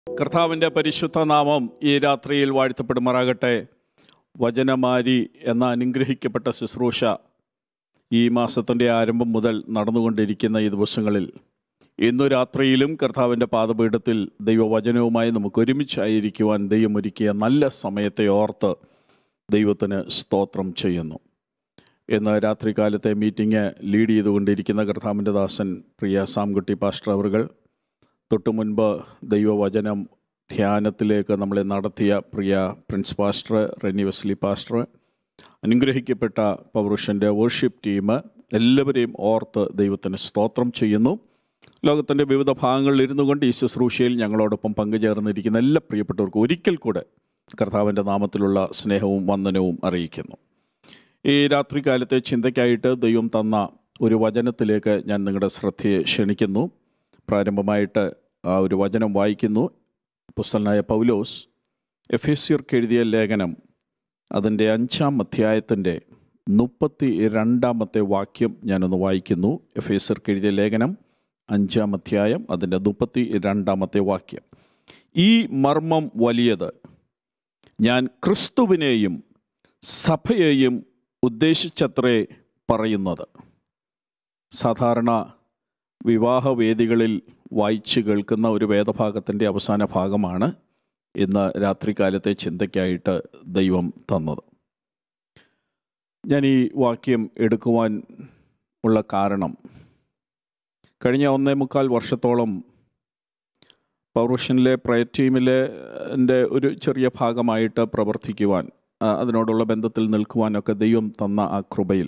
കർത്താവിൻ്റെ പരിശുദ്ധ നാമം ഈ രാത്രിയിൽ വാഴ്ത്തപ്പെടുമാറാകട്ടെ വചനമാരി എന്ന അനുഗ്രഹിക്കപ്പെട്ട ശുശ്രൂഷ ഈ മാസത്തിൻ്റെ ആരംഭം മുതൽ നടന്നുകൊണ്ടിരിക്കുന്ന ഈ ദിവസങ്ങളിൽ ഇന്നു രാത്രിയിലും കർത്താവിൻ്റെ പാദപീഠത്തിൽ ദൈവവചനവുമായി നമുക്ക് ഒരുമിച്ചായിരിക്കുവാൻ ദൈവം ഒരുക്കിയ നല്ല സമയത്തെ ഓർത്ത് ദൈവത്തിന് സ്തോത്രം ചെയ്യുന്നു ഇന്ന് രാത്രികാലത്തെ മീറ്റിംഗ് ലീഡ് ചെയ്തുകൊണ്ടിരിക്കുന്ന കർത്താവിൻ്റെ ദാസൻ പ്രിയ സാംകുട്ടി പാസ്റ്റർ അവറുകൾ തൊട്ടു മുൻപ് ദൈവവചനം ധ്യാനത്തിലേക്ക് നമ്മളെ നടത്തിയ പ്രിയ Prince pastor Reni Wesley pastor അനുഗ്രഹിക്കപ്പെട്ട പൗരുഷൻ്റെ വർഷിപ്പ് ടീം എല്ലാവരെയും ഓർത്ത് ദൈവത്തിന് സ്തോത്രം ചെയ്യുന്നു ലോകത്തിൻ്റെ വിവിധ ഭാഗങ്ങളിൽ ഇരുന്നു കൊണ്ട് ഈ ശുശ്രൂഷയിൽ ഞങ്ങളോടൊപ്പം പങ്കുചേർന്നിരിക്കുന്ന എല്ലാ പ്രിയപ്പെട്ടവർക്കും ഒരിക്കൽ കൂടെ കർത്താവിൻ്റെ നാമത്തിലുള്ള സ്നേഹവും വന്ദനവും അറിയിക്കുന്നു ഈ രാത്രികാലത്തെ ചിന്തയ്ക്കായിട്ട് ദൈവം തന്ന ഒരു വചനത്തിലേക്ക് ഞാൻ നിങ്ങളുടെ ശ്രദ്ധയെ ക്ഷണിക്കുന്നു പ്രാരംഭമായിട്ട് ആ ഒരു വചനം വായിക്കുന്നു പുസ്തകനായ പൗലോസ് എഫേസ്യർക്ക് എഴുതിയ ലേഖനം അതിൻ്റെ അഞ്ചാം അധ്യായത്തിൻ്റെ മുപ്പത്തി രണ്ടാമത്തെ വാക്യം ഞാനൊന്ന് വായിക്കുന്നു എഫേസ്യർക്ക് എഴുതിയ ലേഖനം അഞ്ചാം അധ്യായം അതിൻ്റെ മുപ്പത്തി രണ്ടാമത്തെ വാക്യം ഈ മർമ്മം വലിയത് ഞാൻ ക്രിസ്തുവിനെയും സഭയെയും ഉദ്ദേശിച്ചത്രേ പറയുന്നത് സാധാരണ വിവാഹവേദികളിൽ വായിച്ചു കേൾക്കുന്ന ഒരു വേദഭാഗത്തിൻ്റെ അവസാന ഭാഗമാണ് ഇന്ന് രാത്രികാലത്തെ ചിന്തയ്ക്കായിട്ട് ദൈവം തന്നത് ഞാൻ ഈ വാക്യം എടുക്കുവാൻ ഉള്ള കാരണം കഴിഞ്ഞ ഒന്നേ മുക്കാൽ വർഷത്തോളം പൗർഷനിലെ പ്രയർ ടീമിലെ എൻ്റെ ഒരു ചെറിയ ഭാഗമായിട്ട് പ്രവർത്തിക്കുവാൻ ആ, അതിനോടുള്ള ബന്ധത്തിൽ നിൽക്കുവാനൊക്കെ ദൈവം തന്ന ആ കൃപയിൽ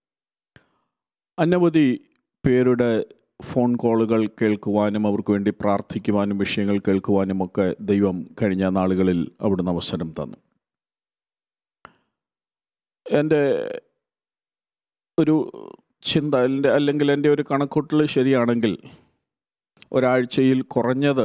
അനവധി പേരുടെ ഫോൺ കോളുകൾ കേൾക്കുവാനും അവർക്ക് വേണ്ടി പ്രാർത്ഥിക്കുവാനും വിഷയങ്ങൾ കേൾക്കുവാനും ഒക്കെ ദൈവം കഴിഞ്ഞ നാളുകളിൽ അവിടുന്ന് അവസരം തന്നു എൻ്റെ ഒരു ചിന്ത എൻ്റെ അല്ലെങ്കിൽ എൻ്റെ ഒരു കണക്കൂട്ടൽ ശരിയാണെങ്കിൽ ഒരാഴ്ചയിൽ കുറഞ്ഞത്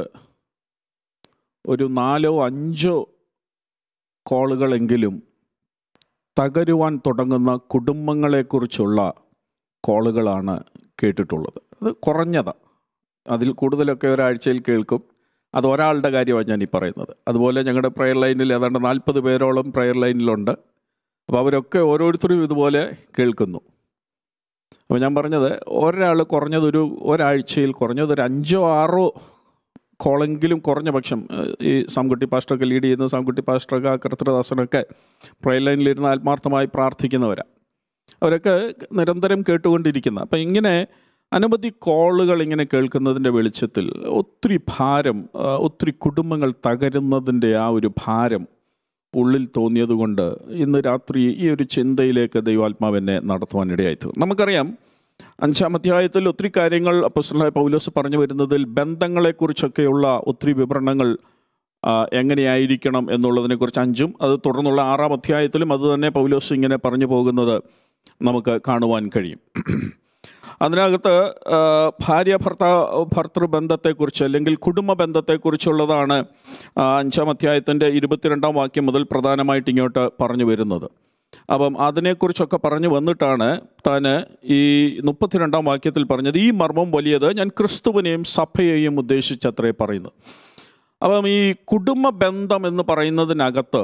ഒരു നാലോ അഞ്ചോ കോളുകളെങ്കിലും തകരുവാൻ തുടങ്ങുന്ന കുടുംബങ്ങളെക്കുറിച്ചുള്ള കോളുകളാണ് കേട്ടിട്ടുള്ളത് അത് കുറഞ്ഞതാണ് അതിൽ കൂടുതലൊക്കെ ഒരാഴ്ചയിൽ കേൾക്കും അത് ഒരാളുടെ കാര്യമാണ് ഞാൻ ഈ പറയുന്നത് അതുപോലെ ഞങ്ങളുടെ പ്രെയർ ലൈനിൽ ഏതാണ്ട് നാൽപ്പത് പേരോളം പ്രെയർ ലൈനിലുണ്ട് അപ്പോൾ അവരൊക്കെ ഓരോരുത്തരും ഇതുപോലെ കേൾക്കുന്നു അപ്പോൾ ഞാൻ പറഞ്ഞത് ഒരാൾ കുറഞ്ഞതൊരു ഒരാഴ്ചയിൽ കുറഞ്ഞത് ഒരു അഞ്ചോ ആറോ കോളെങ്കിലും കുറഞ്ഞ പക്ഷം ഏഹ്, ഈ സാംകുട്ടി പാസ്റ്ററൊക്കെ ലീഡ് ചെയ്യുന്ന സാംകുട്ടി പാസ്റ്ററൊക്കെ കർത്തൃദാസനൊക്കെ പ്രയർ ലൈനിലിരുന്ന് ആത്മാർത്ഥമായി പ്രാർത്ഥിക്കുന്നവരാണ് അവരൊക്കെ നിരന്തരം കേട്ടുകൊണ്ടിരിക്കുന്ന അപ്പം ഇങ്ങനെ അനവധി കോളുകൾ ഇങ്ങനെ കേൾക്കുന്നതിൻ്റെ വെളിച്ചത്തിൽ ഒത്തിരി ഭാരം ആ, ഒത്തിരി കുടുംബങ്ങൾ തകരുന്നതിൻ്റെ ആ ഒരു ഭാരം ഉള്ളിൽ തോന്നിയതുകൊണ്ട് ഇന്ന് രാത്രി ഈ ഒരു ചിന്തയിലേക്ക് ദൈവാത്മാവെന്നെ നടത്തുവാനിടയായി തീർന്നു നമുക്കറിയാം അഞ്ചാം അധ്യായത്തിൽ ഒത്തിരി കാര്യങ്ങൾ അപ്പോസ്തലനായ പൗലോസ് പറഞ്ഞു വരുന്നതിൽ ബന്ധങ്ങളെക്കുറിച്ചൊക്കെയുള്ള ഒത്തിരി വിവരണങ്ങൾ ആ, എങ്ങനെയായിരിക്കണം എന്നുള്ളതിനെക്കുറിച്ച് അഞ്ചും അത് തുടർന്നുള്ള ആറാം അധ്യായത്തിലും അത് തന്നെ പൗലോസ് ഇങ്ങനെ പറഞ്ഞു പോകുന്നത് നമുക്ക് കാണുവാൻ കഴിയും അതിനകത്ത് ആ, ഭാര്യ ഭർത്താ ഭർത്തൃബന്ധത്തെക്കുറിച്ച് അല്ലെങ്കിൽ കുടുംബ ബന്ധത്തെക്കുറിച്ചുള്ളതാണ് ആ, അഞ്ചാം അധ്യായത്തിൻ്റെ ഇരുപത്തിരണ്ടാം വാക്യം മുതൽ പ്രധാനമായിട്ട് ഇങ്ങോട്ട് പറഞ്ഞു വരുന്നത് അപ്പം അതിനെക്കുറിച്ചൊക്കെ പറഞ്ഞു വന്നിട്ടാണ് താൻ ഈ മുപ്പത്തിരണ്ടാം വാക്യത്തിൽ പറഞ്ഞത് ഈ മർമ്മം വലിയത് ഞാൻ ക്രിസ്തുവിനെയും സഭയെയും ഉദ്ദേശിച്ചത്രേ പറയുന്നത് അപ്പം ഈ കുടുംബ ബന്ധം എന്ന് പറയുന്നതിനകത്ത്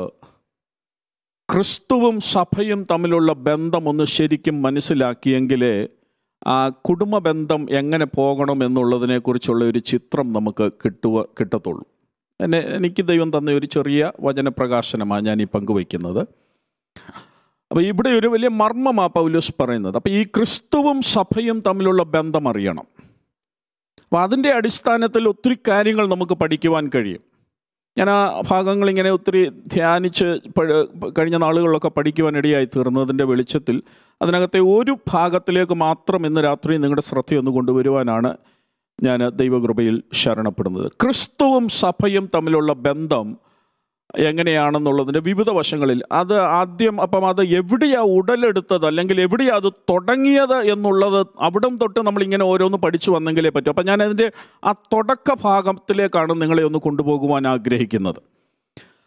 ക്രിസ്തുവും സഭയും തമ്മിലുള്ള ബന്ധം ഒന്ന് ശരിക്കും മനസ്സിലാക്കിയെങ്കിലേ ആ കുടുംബ ബന്ധം എങ്ങനെ പോകണം എന്നുള്ളതിനെക്കുറിച്ചുള്ള ഒരു ചിത്രം നമുക്ക് കിട്ടുക കിട്ടത്തുള്ളൂ എന്നെ എനിക്ക് ദൈവം തന്ന ഒരു ചെറിയ വചനപ്രകാശനമാണ് ഞാൻ ഈ പങ്കുവയ്ക്കുന്നത് അപ്പോൾ ഇവിടെ ഒരു വലിയ മർമ്മമാ പൗലോസ് പറയുന്നത് അപ്പോൾ ഈ ക്രിസ്തുവും സഭയും തമ്മിലുള്ള ബന്ധം അറിയണം അപ്പോൾ അതിൻ്റെ അടിസ്ഥാനത്തിൽ ഒത്തിരി കാര്യങ്ങൾ നമുക്ക് പഠിക്കുവാൻ കഴിയും ഞാൻ ആ ഭാഗങ്ങൾ ഇങ്ങനെ ഒത്തിരി ധ്യാനിച്ച് പഴ- കഴിഞ്ഞ നാളുകളിലൊക്കെ പഠിക്കുവാൻ ഇടയായി തീർന്നതിൻ്റെ വെളിച്ചത്തിൽ അതിനകത്തെ ഒരു ഭാഗത്തിലേക്ക് മാത്രം ഇന്ന് രാത്രി നിങ്ങളുടെ ശ്രദ്ധയൊന്ന് കൊണ്ടുവരുവാനാണ് ഞാൻ ദൈവകൃപയിൽ ശരണപ്പെടുന്നത് ക്രിസ്തുവും സഭയും തമ്മിലുള്ള ബന്ധം എങ്ങനെയാണെന്നുള്ളതിൻ്റെ വിവിധ വശങ്ങളിൽ അത് ആദ്യം അപ്പം അത് എവിടെയാ ഉടലെടുത്തത് അല്ലെങ്കിൽ എവിടെയാ അത് തുടങ്ങിയത് എന്നുള്ളത് അവിടം തൊട്ട് നമ്മളിങ്ങനെ ഓരോന്ന് പഠിച്ചു വന്നെങ്കിലേ പറ്റൂ അപ്പം ഞാൻ അതിൻ്റെ ആ തുടക്ക ഭാഗത്തിലേക്കാണ് നിങ്ങളെ ഒന്ന് കൊണ്ടുപോകുവാൻ ആഗ്രഹിക്കുന്നത്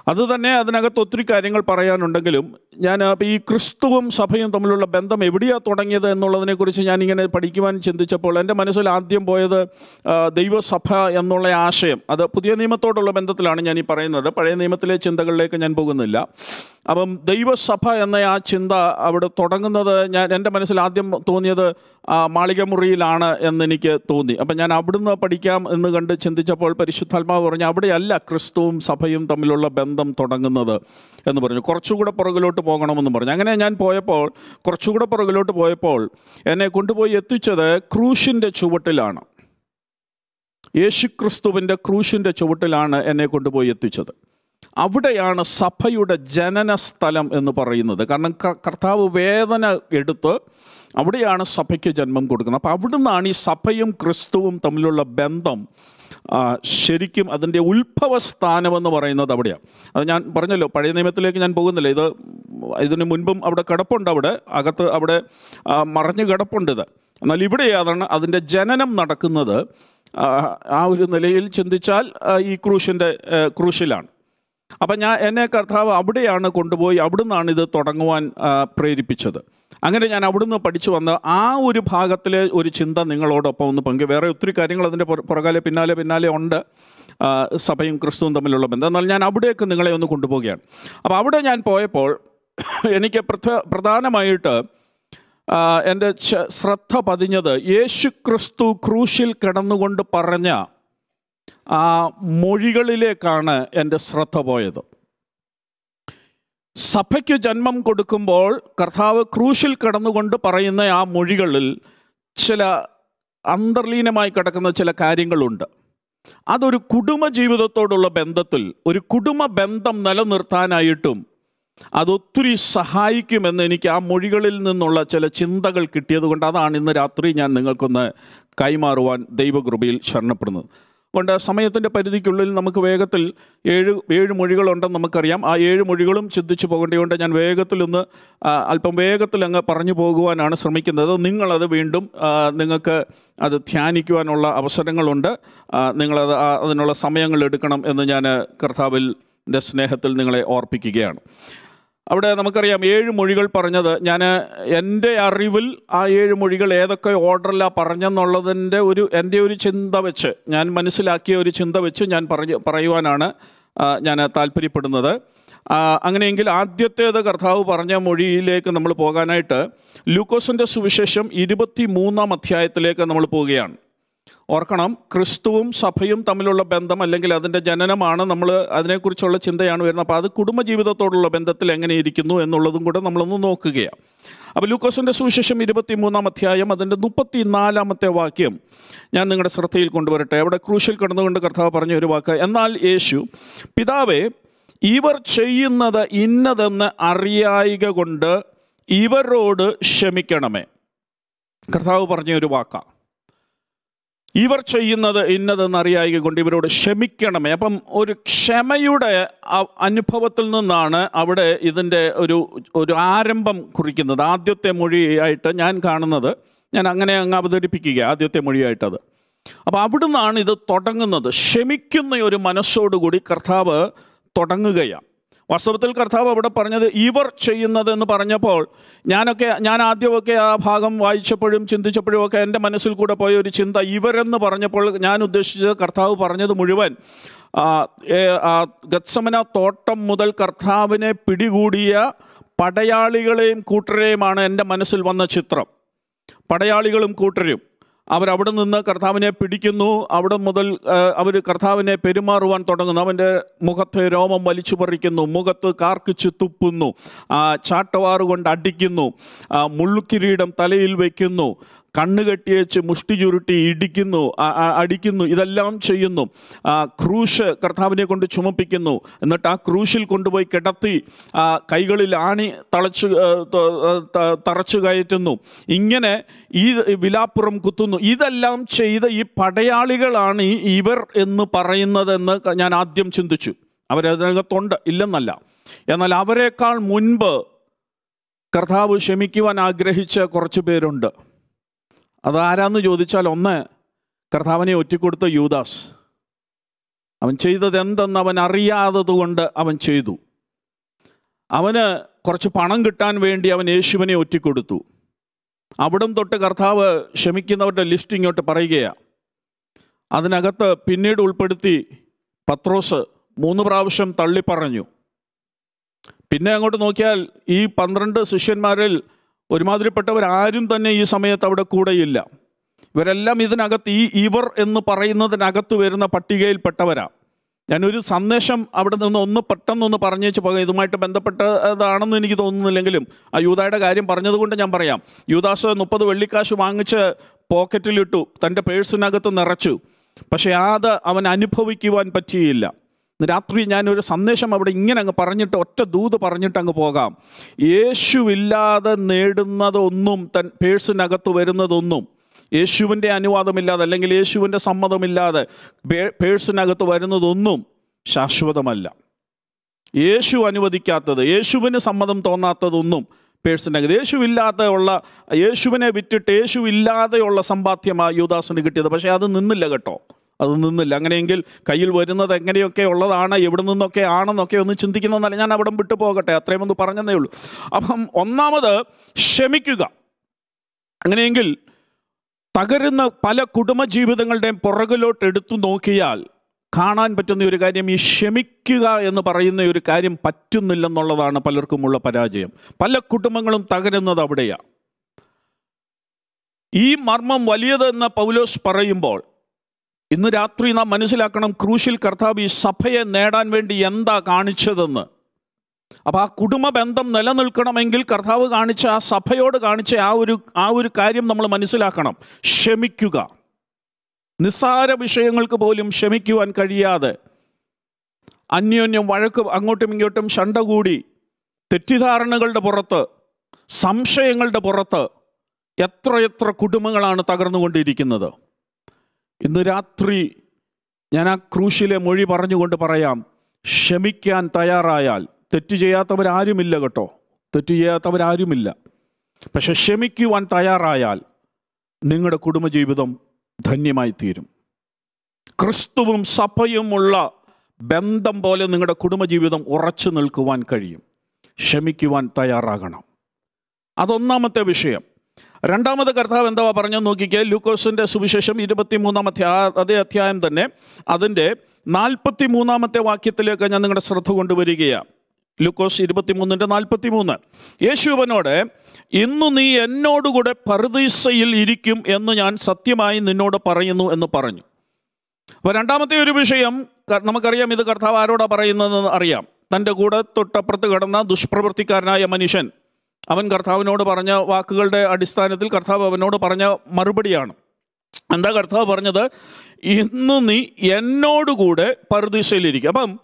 അത് തന്നെ അതിനകത്ത് ഒത്തിരി കാര്യങ്ങൾ പറയാനുണ്ടെങ്കിലും ഞാൻ അപ്പോൾ ഈ ക്രിസ്തുവും സഭയും തമ്മിലുള്ള ബന്ധം എവിടെയാണ് തുടങ്ങിയത് എന്നുള്ളതിനെക്കുറിച്ച് ഞാനിങ്ങനെ പഠിക്കുവാൻ ചിന്തിച്ചപ്പോൾ എൻ്റെ മനസ്സിൽ ആദ്യം പോയത് ആ, ദൈവസഭ എന്നുള്ള ആശയം അത് പുതിയ നിയമത്തോടുള്ള ബന്ധത്തിലാണ് ഞാൻ ഈ പറയുന്നത് പഴയ നിയമത്തിലെ ചിന്തകളിലേക്ക് ഞാൻ പോകുന്നില്ല അപ്പം ദൈവസഭ എന്ന ആ ചിന്ത അവിടെ തുടങ്ങുന്നത് ഞാൻ എൻ്റെ മനസ്സിൽ ആദ്യം തോന്നിയത് ആ, മാളികമുറിയിലാണ് എന്നെനിക്ക് തോന്നി അപ്പം ഞാൻ അവിടുന്ന് പഠിക്കാം എന്ന് കണ്ട് ചിന്തിച്ചപ്പോൾ പരിശുദ്ധാത്മാവ് പറഞ്ഞു അവിടെയല്ല ക്രിസ്തുവും സഭയും തമ്മിലുള്ള ബന്ധം തുടങ്ങുന്നത് എന്ന് പറഞ്ഞു കുറച്ചുകൂടെ പുറകിലോട്ട് പോകണമെന്ന് പറഞ്ഞു അങ്ങനെ ഞാൻ പോയപ്പോൾ കുറച്ചുകൂടെ പുറകിലോട്ട് പോയപ്പോൾ എന്നെ കൊണ്ടുപോയി എത്തിച്ചത് ക്രൂശിൻ്റെ ചുവട്ടിലാണ് യേശുക്രിസ്തുവിൻ്റെ ക്രൂശിൻ്റെ ചുവട്ടിലാണ് എന്നെ കൊണ്ടുപോയി എത്തിച്ചത് അവിടെയാണ് സഭയുടെ ജനന സ്ഥലം എന്ന് പറയുന്നത് കാരണം ക- കർത്താവ് വേദന എടുത്ത് അവിടെയാണ് സഭയ്ക്ക് ജന്മം കൊടുക്കുന്നത് അപ്പോൾ അവിടുന്നാണ് ഈ സഭയും ക്രിസ്തുവും തമ്മിലുള്ള ബന്ധം ആ, ശരിക്കും അതിൻ്റെ ഉത്ഭവ സ്ഥാനമെന്ന് പറയുന്നത് അവിടെയാണ് അത് ഞാൻ പറഞ്ഞല്ലോ പഴയ നിയമത്തിലേക്ക് ഞാൻ പോകുന്നില്ല ഇത് ഇതിന് മുൻപും അവിടെ കിടപ്പുണ്ട് അവിടെ അകത്ത് അവിടെ ആ, മറഞ്ഞു കിടപ്പുണ്ട് ഇത് എന്നാൽ ഇവിടെ അതാണ് അതിൻ്റെ ജനനം നടക്കുന്നത് ആ, ആ ഒരു നിലയിൽ ചിന്തിച്ചാൽ ആ, ഈ ക്രൂശിൻ്റെ ആ, ക്രൂശിലാണ് അപ്പം ഞാൻ എന്നെ കർത്താവ് അവിടെയാണ് കൊണ്ടുപോയി അവിടുന്നാണ് ഇത് തുടങ്ങുവാൻ ആ, പ്രേരിപ്പിച്ചത് അങ്ങനെ ഞാൻ അവിടുന്ന് പഠിച്ചു വന്ന ആ ഒരു ഭാഗത്തിലെ ഒരു ചിന്ത നിങ്ങളോടൊപ്പം ഒന്ന് പങ്കു വേറെ ഒത്തിരി കാര്യങ്ങൾ അതിൻ്റെ പുറ- പുറകാലെ പിന്നാലെ പിന്നാലെ ഉണ്ട് ആ, സഭയും ക്രിസ്തുവും തമ്മിലുള്ള ബന്ധം എന്നാൽ ഞാൻ അവിടേക്ക് നിങ്ങളെ ഒന്ന് കൊണ്ടുപോവുകയാണ് അപ്പോൾ അവിടെ ഞാൻ പോയപ്പോൾ എനിക്ക് പ്രധ- പ്രധാനമായിട്ട് ആ, എൻ്റെ ച- ശ്രദ്ധ പതിഞ്ഞത് യേശു ക്രിസ്തു ക്രൂശിൽ കിടന്നുകൊണ്ട് പറഞ്ഞ ആ മൊഴികളിലേക്കാണ് എൻ്റെ ശ്രദ്ധ പോയത് സഭയ്ക്ക് ജന്മം കൊടുക്കുമ്പോൾ കർത്താവ് ക്രൂശിൽ കിടന്നുകൊണ്ട് പറയുന്ന ആ മൊഴികളിൽ ചില അന്തർലീനമായി കിടക്കുന്ന ചില കാര്യങ്ങളുണ്ട് അതൊരു കുടുംബ ജീവിതത്തോടുള്ള ബന്ധത്തിൽ ഒരു കുടുംബ ബന്ധം നിലനിർത്താനായിട്ടും അതൊത്തിരി സഹായിക്കുമെന്ന് എനിക്ക് ആ മൊഴികളിൽ നിന്നുള്ള ചില ചിന്തകൾ കിട്ടിയതുകൊണ്ട് അതാണ് ഇന്ന് രാത്രി ഞാൻ നിങ്ങൾക്കൊന്ന് കൈമാറുവാൻ ദൈവകൃപയിൽ ശരണപ്പെടുന്നത് കൊണ്ട് സമയത്തിൻ്റെ പരിധിക്കുള്ളിൽ നമുക്ക് വേഗത്തിൽ ഏഴ് ഏഴ് മൊഴികളുണ്ടെന്ന് നമുക്കറിയാം ആ ഏഴ് മൊഴികളും ചിന്തിച്ചു പോകേണ്ടതുകൊണ്ട് ഞാൻ വേഗത്തിലൊന്ന് ആ, അല്പം വേഗത്തിൽ അങ്ങ് പറഞ്ഞു പോകുവാനാണ് ശ്രമിക്കുന്നത് നിങ്ങളത് വീണ്ടും ആ, നിങ്ങൾക്ക് അത് ധ്യാനിക്കുവാനുള്ള അവസരങ്ങളുണ്ട് ആ, നിങ്ങളത് ആ- അതിനുള്ള സമയങ്ങൾ എടുക്കണം എന്ന് ഞാൻ കർത്താവിൻ്റെ സ്നേഹത്തിൽ നിങ്ങളെ ഓർപ്പിക്കുകയാണ് അവിടെ നമുക്കറിയാം ഏഴ് മൊഴികൾ പറഞ്ഞത് ഞാൻ എൻ്റെ അറിവിൽ ആ ഏഴ് മൊഴികൾ ഏതൊക്കെ ഓർഡറിലാണ് പറഞ്ഞെന്നുള്ളതിൻ്റെ ഒരു എൻ്റെ ഒരു ചിന്ത വെച്ച് ഞാൻ മനസ്സിലാക്കിയ ഒരു ചിന്ത വെച്ച് ഞാൻ പറഞ്ഞു പറയുവാനാണ് ആ, ഞാൻ താല്പര്യപ്പെടുന്നത് ആ, അങ്ങനെയെങ്കിൽ ആദ്യത്തേത് കർത്താവ് പറഞ്ഞ മൊഴിയിലേക്ക് നമ്മൾ പോകാനായിട്ട് ലൂക്കോസിൻ്റെ സുവിശേഷം ഇരുപത്തി മൂന്നാം അധ്യായത്തിലേക്ക് നമ്മൾ പോവുകയാണ് ഓർക്കണം ക്രിസ്തുവും സഭയും തമ്മിലുള്ള ബന്ധം അല്ലെങ്കിൽ അതിൻ്റെ ജനനമാണ് നമ്മൾ അതിനെക്കുറിച്ചുള്ള ചിന്തയാണ് വരുന്നത് അപ്പോൾ അത് കുടുംബജീവിതത്തോടുള്ള ബന്ധത്തിൽ എങ്ങനെ ഇരിക്കുന്നു എന്നുള്ളതും കൂടെ നമ്മളൊന്ന് നോക്കുകയാണ് അപ്പോൾ ലൂക്കോസിൻ്റെ സുവിശേഷം ഇരുപത്തി മൂന്നാം അധ്യായം അതിൻ്റെ മുപ്പത്തി നാലാമത്തെ വാക്യം ഞാൻ നിങ്ങളുടെ ശ്രദ്ധയിൽ കൊണ്ടുവരട്ടെ അവിടെ ക്രൂശിൽ കിടന്നുകൊണ്ട് കർത്താവ് പറഞ്ഞ ഒരു വാക്ക് എന്നാൽ യേശു പിതാവേ ഇവർ ചെയ്യുന്നത് ഇന്നതെന്ന് അറിയായിക കൊണ്ട് ഇവരോട് ക്ഷമിക്കണമേ കർത്താവ് പറഞ്ഞ ഒരു വാക്കാണ് ഇവർ ചെയ്യുന്നത് ഇന്നതെന്ന് അറിയായിക കൊണ്ട് ഇവരോട് ക്ഷമിക്കണമേ അപ്പം ഒരു ക്ഷമയുടെ അ- അനുഭവത്തിൽ നിന്നാണ് അവിടെ ഇതിൻ്റെ ഒരു ഒരു ആരംഭം കുറിക്കുന്നത് ആദ്യത്തെ മൊഴിയായിട്ട് ഞാൻ കാണുന്നത് ഞാൻ അങ്ങനെ അങ്ങ് അവതരിപ്പിക്കുക ആദ്യത്തെ മൊഴിയായിട്ടത് അപ്പോൾ അവിടുന്നാണ് ഇത് തുടങ്ങുന്നത് ക്ഷമിക്കുന്ന ഒരു മനസ്സോടുകൂടി കർത്താവ് തുടങ്ങുകയാണ് വാസ്തവത്തിൽ കർത്താവ് അവിടെ പറഞ്ഞത് ഇവർ ചെയ്യുന്നത് എന്ന് പറഞ്ഞപ്പോൾ ഞാനൊക്കെ ഞാൻ ആദ്യമൊക്കെ ആ ഭാഗം വായിച്ചപ്പോഴും ചിന്തിച്ചപ്പോഴും ഒക്കെ എൻ്റെ മനസ്സിൽ കൂടെ പോയ ഒരു ചിന്ത ഇവരെന്ന് പറഞ്ഞപ്പോൾ ഞാൻ ഉദ്ദേശിച്ചത് കർത്താവ് പറഞ്ഞത് മുഴുവൻ ആ, ഏ, ആ ഗത്സമന തോട്ടം മുതൽ കർത്താവിനെ പിടികൂടിയ പടയാളികളെയും കൂട്ടരെയുമാണ് എൻ്റെ മനസ്സിൽ വന്ന ചിത്രം പടയാളികളും കൂട്ടരും അവരവിടെ നിന്ന് കർത്താവിനെ പിടിക്കുന്നു അവിടെ മുതൽ അവർ കർത്താവിനെ പെരുമാറുവാൻ തുടങ്ങുന്നു അവൻ്റെ മുഖത്തെ രോമം വലിച്ചു പറിക്കുന്നു മുഖത്ത് കാർക്കിച്ച് തുപ്പുന്നു ആ, ചാട്ടവാറ് കൊണ്ട് അടിക്കുന്നു ആ, മുള്ളുക്കിരീടം തലയിൽ വയ്ക്കുന്നു കണ്ണ് കെട്ടിയേച്ച് മുഷ്ടി ചുരുട്ടി ഇടിക്കുന്നു ആ- ആ- അടിക്കുന്നു ഇതെല്ലാം ചെയ്യുന്നു ആ ക്രൂശ് കർത്താവിനെ കൊണ്ട് ചുമപ്പിക്കുന്നു എന്നിട്ട് ആ ക്രൂശിൽ കൊണ്ടുപോയി കിടത്തി ആ കൈകളിൽ ആണി തളച്ച് ആ, ത- ത- തറച്ചു കയറ്റുന്നു ഇങ്ങനെ ഈ വിലാപ്പുറം കുത്തുന്നു ഇതെല്ലാം ചെയ്ത ഈ പടയാളികളാണ് ഈ ഇവർ എന്ന് പറയുന്നതെന്ന് ക- ഞാൻ ആദ്യം ചിന്തിച്ചു അവരതിനകത്തുണ്ട് ഇല്ലെന്നല്ല എന്നാൽ അവരെക്കാൾ മുൻപ് കർത്താവ് ക്ഷമിക്കുവാൻ ആഗ്രഹിച്ച കുറച്ച് പേരുണ്ട് അതാരാന്ന് ചോദിച്ചാൽ ഒന്ന് കർത്താവിനെ ഒറ്റിക്കൊടുത്ത യൂദാസ് അവൻ ചെയ്തത് എന്തെന്ന് അവൻ അറിയാത്തത് കൊണ്ട് അവൻ ചെയ്തു അവന് കുറച്ച് പണം കിട്ടാൻ വേണ്ടി അവൻ യേശുവിനെ ഒറ്റിക്കൊടുത്തു അവിടം തൊട്ട് കർത്താവ് ക്ഷമിക്കുന്നവരുടെ ലിസ്റ്റ് ഇങ്ങോട്ട് പറയുകയാണ് അതിനകത്ത് പിന്നീട് ഉൾപ്പെടുത്തി പത്രോസ് മൂന്ന് പ്രാവശ്യം തള്ളിപ്പറഞ്ഞു പിന്നെ അങ്ങോട്ട് നോക്കിയാൽ ഈ പന്ത്രണ്ട് ശിഷ്യന്മാരിൽ ഒരുമാതിരിപ്പെട്ടവരാരും തന്നെ ഈ സമയത്ത് അവിടെ കൂടെയില്ല ഇവരെല്ലാം ഇതിനകത്ത് ഈ ഇവർ എന്ന് പറയുന്നതിനകത്ത് വരുന്ന പട്ടികയിൽപ്പെട്ടവരാ ഞാനൊരു സന്ദേശം അവിടെ നിന്ന് ഒന്ന് പെട്ടെന്നൊന്ന് പറഞ്ഞേച്ച് പോകാം ഇതുമായിട്ട് ബന്ധപ്പെട്ടതാണെന്ന് എനിക്ക് തോന്നുന്നില്ലെങ്കിലും ആ യൂതായുടെ കാര്യം പറഞ്ഞതുകൊണ്ട് ഞാൻ പറയാം യൂദാസ് മുപ്പത് വെള്ളിക്കാശ് വാങ്ങിച്ച് പോക്കറ്റിലിട്ടു തൻ്റെ പേഴ്സിനകത്ത് നിറച്ചു പക്ഷേ അത് അവൻ അനുഭവിക്കുവാൻ പറ്റിയില്ല ഇന്ന് രാത്രി ഞാനൊരു സന്ദേശം അവിടെ ഇങ്ങനെ അങ്ങ് പറഞ്ഞിട്ട് ഒറ്റ ദൂത് പറഞ്ഞിട്ട് അങ്ങ് പോകാം യേശുവില്ലാതെ നേടുന്നതൊന്നും തൻ പേഴ്സിനകത്ത് വരുന്നതൊന്നും യേശുവിൻ്റെ അനുവാദമില്ലാതെ അല്ലെങ്കിൽ യേശുവിൻ്റെ സമ്മതമില്ലാതെ പേ- പേഴ്സിനകത്ത് വരുന്നതൊന്നും ശാശ്വതമല്ല യേശു അനുവദിക്കാത്തത് യേശുവിന് സമ്മതം തോന്നാത്തതൊന്നും പേഴ്സിനകത്ത് യേശുവില്ലാതെ ഉള്ള യേശുവിനെ വിറ്റിട്ട് യേശു ഇല്ലാതെയുള്ള സമ്പാദ്യമാണ് യൂദാസിന് കിട്ടിയത് പക്ഷേ അത് നിന്നില്ല കേട്ടോ അത് നിന്നില്ല അങ്ങനെയെങ്കിൽ കയ്യിൽ വരുന്നത് എങ്ങനെയൊക്കെ ഉള്ളതാണ് എവിടെ നിന്നൊക്കെ ആണെന്നൊക്കെ ഒന്ന് ചിന്തിക്കുന്നതല്ല ഞാൻ അവിടെ വിട്ടു പോകട്ടെ അത്രയും ഒന്ന് പറഞ്ഞതേ ഉള്ളൂ അപ്പം ഒന്നാമത് ക്ഷമിക്കുക അങ്ങനെയെങ്കിൽ തകരുന്ന പല കുടുംബജീവിതങ്ങളുടെയും പുറകിലോട്ട് എടുത്തു നോക്കിയാൽ കാണാൻ പറ്റുന്ന ഒരു കാര്യം ഈ ക്ഷമിക്കുക എന്ന് പറയുന്ന ഒരു കാര്യം പറ്റുന്നില്ലെന്നുള്ളതാണ് പലർക്കുമുള്ള പരാജയം പല കുടുംബങ്ങളും തകരുന്നത് അവിടെയാണ് ഈ മർമ്മം വലിയതെന്ന് പൗലോസ് പറയുമ്പോൾ ഇന്ന് രാത്രി നാം മനസ്സിലാക്കണം ക്രൂശിൽ കർത്താവ് ഈ സഭയെ നേടാൻ വേണ്ടി എന്താ കാണിച്ചതെന്ന് അപ്പോൾ ആ കുടുംബ ബന്ധം നിലനിൽക്കണമെങ്കിൽ കർത്താവ് കാണിച്ച ആ സഭയോട് കാണിച്ച ആ ഒരു ആ ഒരു കാര്യം നമ്മൾ മനസ്സിലാക്കണം ക്ഷമിക്കുക നിസ്സാര വിഷയങ്ങൾക്ക് പോലും ക്ഷമിക്കുവാൻ കഴിയാതെ അന്യോന്യം വഴക്ക് അങ്ങോട്ടും ഇങ്ങോട്ടും ശണ്ട കൂടി തെറ്റിദ്ധാരണകളുടെ പുറത്ത് സംശയങ്ങളുടെ പുറത്ത് എത്ര എത്ര കുടുംബങ്ങളാണ് തകർന്നുകൊണ്ടിരിക്കുന്നത് ഇന്ന് രാത്രി ഞാൻ ആ ക്രൂശിലെ മൊഴി പറഞ്ഞുകൊണ്ട് പറയാം ക്ഷമിക്കാൻ തയ്യാറായാൽ തെറ്റ് ചെയ്യാത്തവരാരുമില്ല കേട്ടോ തെറ്റ് ചെയ്യാത്തവരാരുമില്ല പക്ഷെ ക്ഷമിക്കുവാൻ തയ്യാറായാൽ നിങ്ങളുടെ കുടുംബജീവിതം ധന്യമായി തീരും ക്രിസ്തുവും സഭയുമുള്ള ബന്ധം പോലെ നിങ്ങളുടെ കുടുംബജീവിതം ഉറച്ചു നിൽക്കുവാൻ കഴിയും ക്ഷമിക്കുവാൻ തയ്യാറാകണം അതൊന്നാമത്തെ വിഷയം രണ്ടാമത് കർത്താവ് എന്താ പറഞ്ഞെന്ന് നോക്കിക്കേ ലൂക്കോസിൻ്റെ സുവിശേഷം ഇരുപത്തിമൂന്നാം അധ്യായ അതേ അധ്യായം തന്നെ അതിൻ്റെ നാൽപ്പത്തി മൂന്നാമത്തെ വാക്യത്തിലേക്ക് ഞാൻ നിങ്ങളുടെ ശ്രദ്ധ കൊണ്ടുവരികയാണ് ലൂക്കോസ് ഇരുപത്തിമൂന്നിൻ്റെ നാൽപ്പത്തി മൂന്ന് യേശുവനോട് ഇന്നു നീ എന്നോടുകൂടെ പറുദീസയിൽ ഇരിക്കും എന്ന് ഞാൻ സത്യമായി നിന്നോട് പറയുന്നു എന്ന് പറഞ്ഞു അപ്പോൾ രണ്ടാമത്തെ ഒരു വിഷയം ക- നമുക്കറിയാം ഇത് കർത്താവ് ആരോടാ പറയുന്നതെന്ന് അറിയാം തൻ്റെ കൂടെ തൊട്ടപ്പുറത്ത് കിടന്ന ദുഷ്പ്രവൃത്തിക്കാരനായ മനുഷ്യൻ അവൻ കർത്താവിനോട് പറഞ്ഞ വാക്കുകളുടെ അടിസ്ഥാനത്തിൽ കർത്താവ് അവനോട് പറഞ്ഞ മറുപടിയാണ് എന്താ കർത്താവ് പറഞ്ഞത് ഇന്ന് നീ എന്നോടുകൂടെ പറുദീസയിലിരിക്കും അപ്പം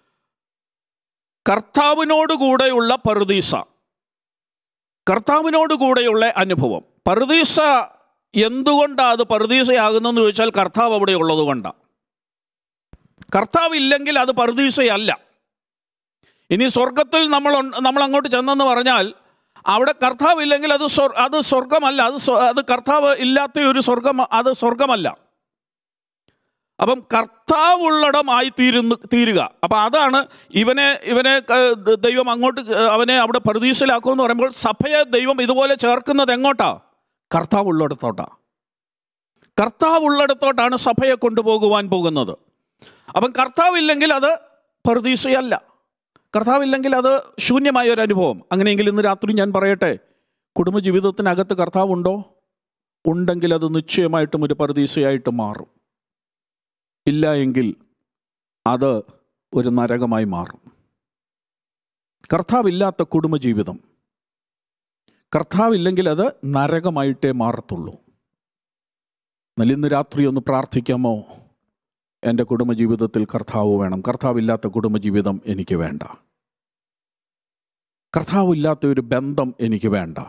കർത്താവിനോട് കൂടെയുള്ള പറുദീസ കർത്താവിനോട് കൂടെയുള്ള അനുഭവം പറുദീസ എന്തുകൊണ്ടാണ് അത് പറുദീസയാകുന്നതെന്ന് ചോദിച്ചാൽ കർത്താവ് അവിടെ ഉള്ളത് കൊണ്ടാണ് കർത്താവ് ഇല്ലെങ്കിൽ അത് പറുദീസയല്ല ഇനി സ്വർഗത്തിൽ നമ്മൾ ഉൺ- നമ്മൾ അങ്ങോട്ട് ചെന്നെന്ന് പറഞ്ഞാൽ അവിടെ കർത്താവ് ഇല്ലെങ്കിൽ അത് സ്വർ അത് സ്വർഗമല്ല അത് സ്വ- അത് കർത്താവ് ഇല്ലാത്ത ഒരു സ്വർഗം അത് സ്വർഗമല്ല അപ്പം കർത്താവുള്ളിടമായി തീരുന്നു തീരുക അപ്പം അതാണ് ഇവനെ ഇവനെ ക- ദ- ദൈവം അങ്ങോട്ട് അവനെ അവിടെ പ്രതീക്ഷയിലാക്കുമെന്ന് പറയുമ്പോൾ സഭയെ ദൈവം ഇതുപോലെ ചേർക്കുന്നത് എങ്ങോട്ടാ കർത്താവ് ഉള്ളിടത്തോട്ടാ കർത്താവ് ഉള്ളിടത്തോട്ടാണ് സഭയെ കൊണ്ടുപോകുവാൻ പോകുന്നത് അപ്പം കർത്താവില്ലെങ്കിൽ അത് പ്രതീക്ഷയല്ല കർത്താവില്ലെങ്കിൽ അത് ശൂന്യമായ ഒരു അനുഭവം അങ്ങനെയെങ്കിൽ ഇന്ന് രാത്രി ഞാൻ പറയട്ടെ കുടുംബജീവിതത്തിനകത്ത് കർത്താവുണ്ടോ ഉണ്ടെങ്കിൽ അത് നിശ്ചയമായിട്ടും ഒരു പ്രതീക്ഷയായിട്ട് മാറും ഇല്ല എങ്കിൽ അത് ഒരു നരകമായി മാറും കർത്താവില്ലാത്ത കുടുംബജീവിതം കർത്താവില്ലെങ്കിൽ അത് നരകമായിട്ടേ മാറത്തുള്ളൂ എന്നാൽ ഇന്ന് രാത്രി ഒന്ന് പ്രാർത്ഥിക്കാമോ എൻ്റെ കുടുംബജീവിതത്തിൽ കർത്താവ് വേണം കർത്താവില്ലാത്ത കുടുംബജീവിതം എനിക്ക് വേണ്ട കർത്താവില്ലാത്ത ഒരു ബന്ധം എനിക്ക് വേണ്ട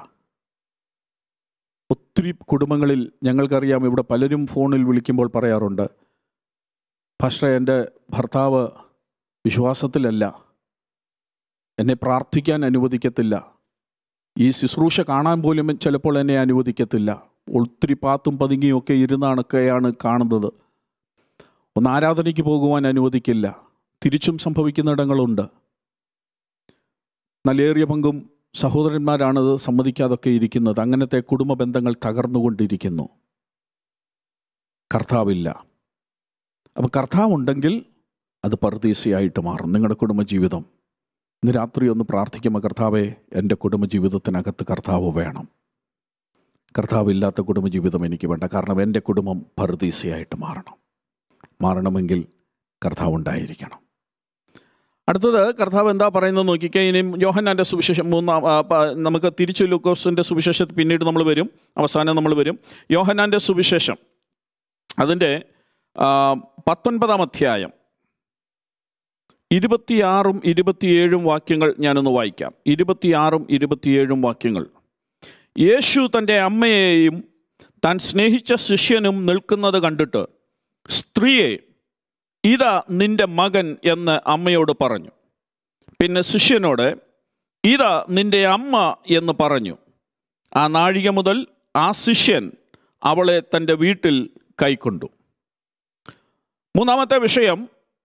ഒത്തിരി കുടുംബങ്ങളിൽ ഞങ്ങൾക്കറിയാം ഇവിടെ പലരും ഫോണിൽ വിളിക്കുമ്പോൾ പറയാറുണ്ട് പക്ഷേ എൻ്റെ ഭർത്താവ് വിശ്വാസത്തിലല്ല എന്നെ പ്രാർത്ഥിക്കാൻ അനുവദിക്കത്തില്ല ഈ ശുശ്രൂഷ കാണാൻ പോലും ചിലപ്പോൾ എന്നെ അനുവദിക്കത്തില്ല ഒത്തിരി പാത്തും പതുങ്ങിയും ഒക്കെ ഇരുന്നാണൊക്കെയാണ് കാണുന്നത് ഒന്ന് ആരാധനയ്ക്ക് പോകുവാൻ അനുവദിക്കില്ല തിരിച്ചും സംഭവിക്കുന്നിടങ്ങളുണ്ട് നല്ലേറിയ പങ്കും സഹോദരന്മാരാണത് സമ്മതിക്കാതൊക്കെ ഇരിക്കുന്നത് അങ്ങനത്തെ കുടുംബ ബന്ധങ്ങൾ തകർന്നുകൊണ്ടിരിക്കുന്നു കർത്താവില്ല അപ്പം കർത്താവുണ്ടെങ്കിൽ അത് പർദീസയായിട്ട് മാറും നിങ്ങളുടെ കുടുംബജീവിതം ഇന്ന് രാത്രി ഒന്ന് പ്രാർത്ഥിക്കുമ്പോൾ കർത്താവെ എൻ്റെ കുടുംബജീവിതത്തിനകത്ത് കർത്താവ് വേണം കർത്താവില്ലാത്ത കുടുംബജീവിതം എനിക്ക് വേണ്ട കാരണം എൻ്റെ കുടുംബം പർദീസയായിട്ട് മാറണം മാറണമെങ്കിൽ കർത്താവ് ഉണ്ടായിരിക്കണം അടുത്തത് കർത്താവ് എന്താ പറയുന്നത് നോക്കിക്കേ ഇനിയും യോഹന്നാൻ്റെ സുവിശേഷം മൂന്നാം ആ, പ- നമുക്ക് തിരിച്ചു ലൂക്കോസിൻ്റെ സുവിശേഷത്തിൽ പിന്നീട് നമ്മൾ വരും അവസാനം നമ്മൾ വരും യോഹന്നാൻ്റെ സുവിശേഷം അതിൻ്റെ ആ, പത്തൊൻപതാം അധ്യായം ഇരുപത്തിയാറും ഇരുപത്തിയേഴും വാക്യങ്ങൾ ഞാനൊന്ന് വായിക്കാം ഇരുപത്തിയാറും ഇരുപത്തിയേഴും വാക്യങ്ങൾ യേശു തൻ്റെ അമ്മയെയും താൻ സ്നേഹിച്ച ശിഷ്യനും നിൽക്കുന്നത് കണ്ടിട്ട് സ്ത്രീയെ ഇതാ നിന്റെ മകൻ എന്ന് അമ്മയോട് പറഞ്ഞു പിന്നെ ശിഷ്യനോട് ഇതാ നിന്റെ അമ്മ എന്ന് പറഞ്ഞു ആ നാഴിക മുതൽ ആ ശിഷ്യൻ അവളെ തൻ്റെ വീട്ടിൽ കൈക്കൊണ്ടു മൂന്നാമത്തെ വിഷയം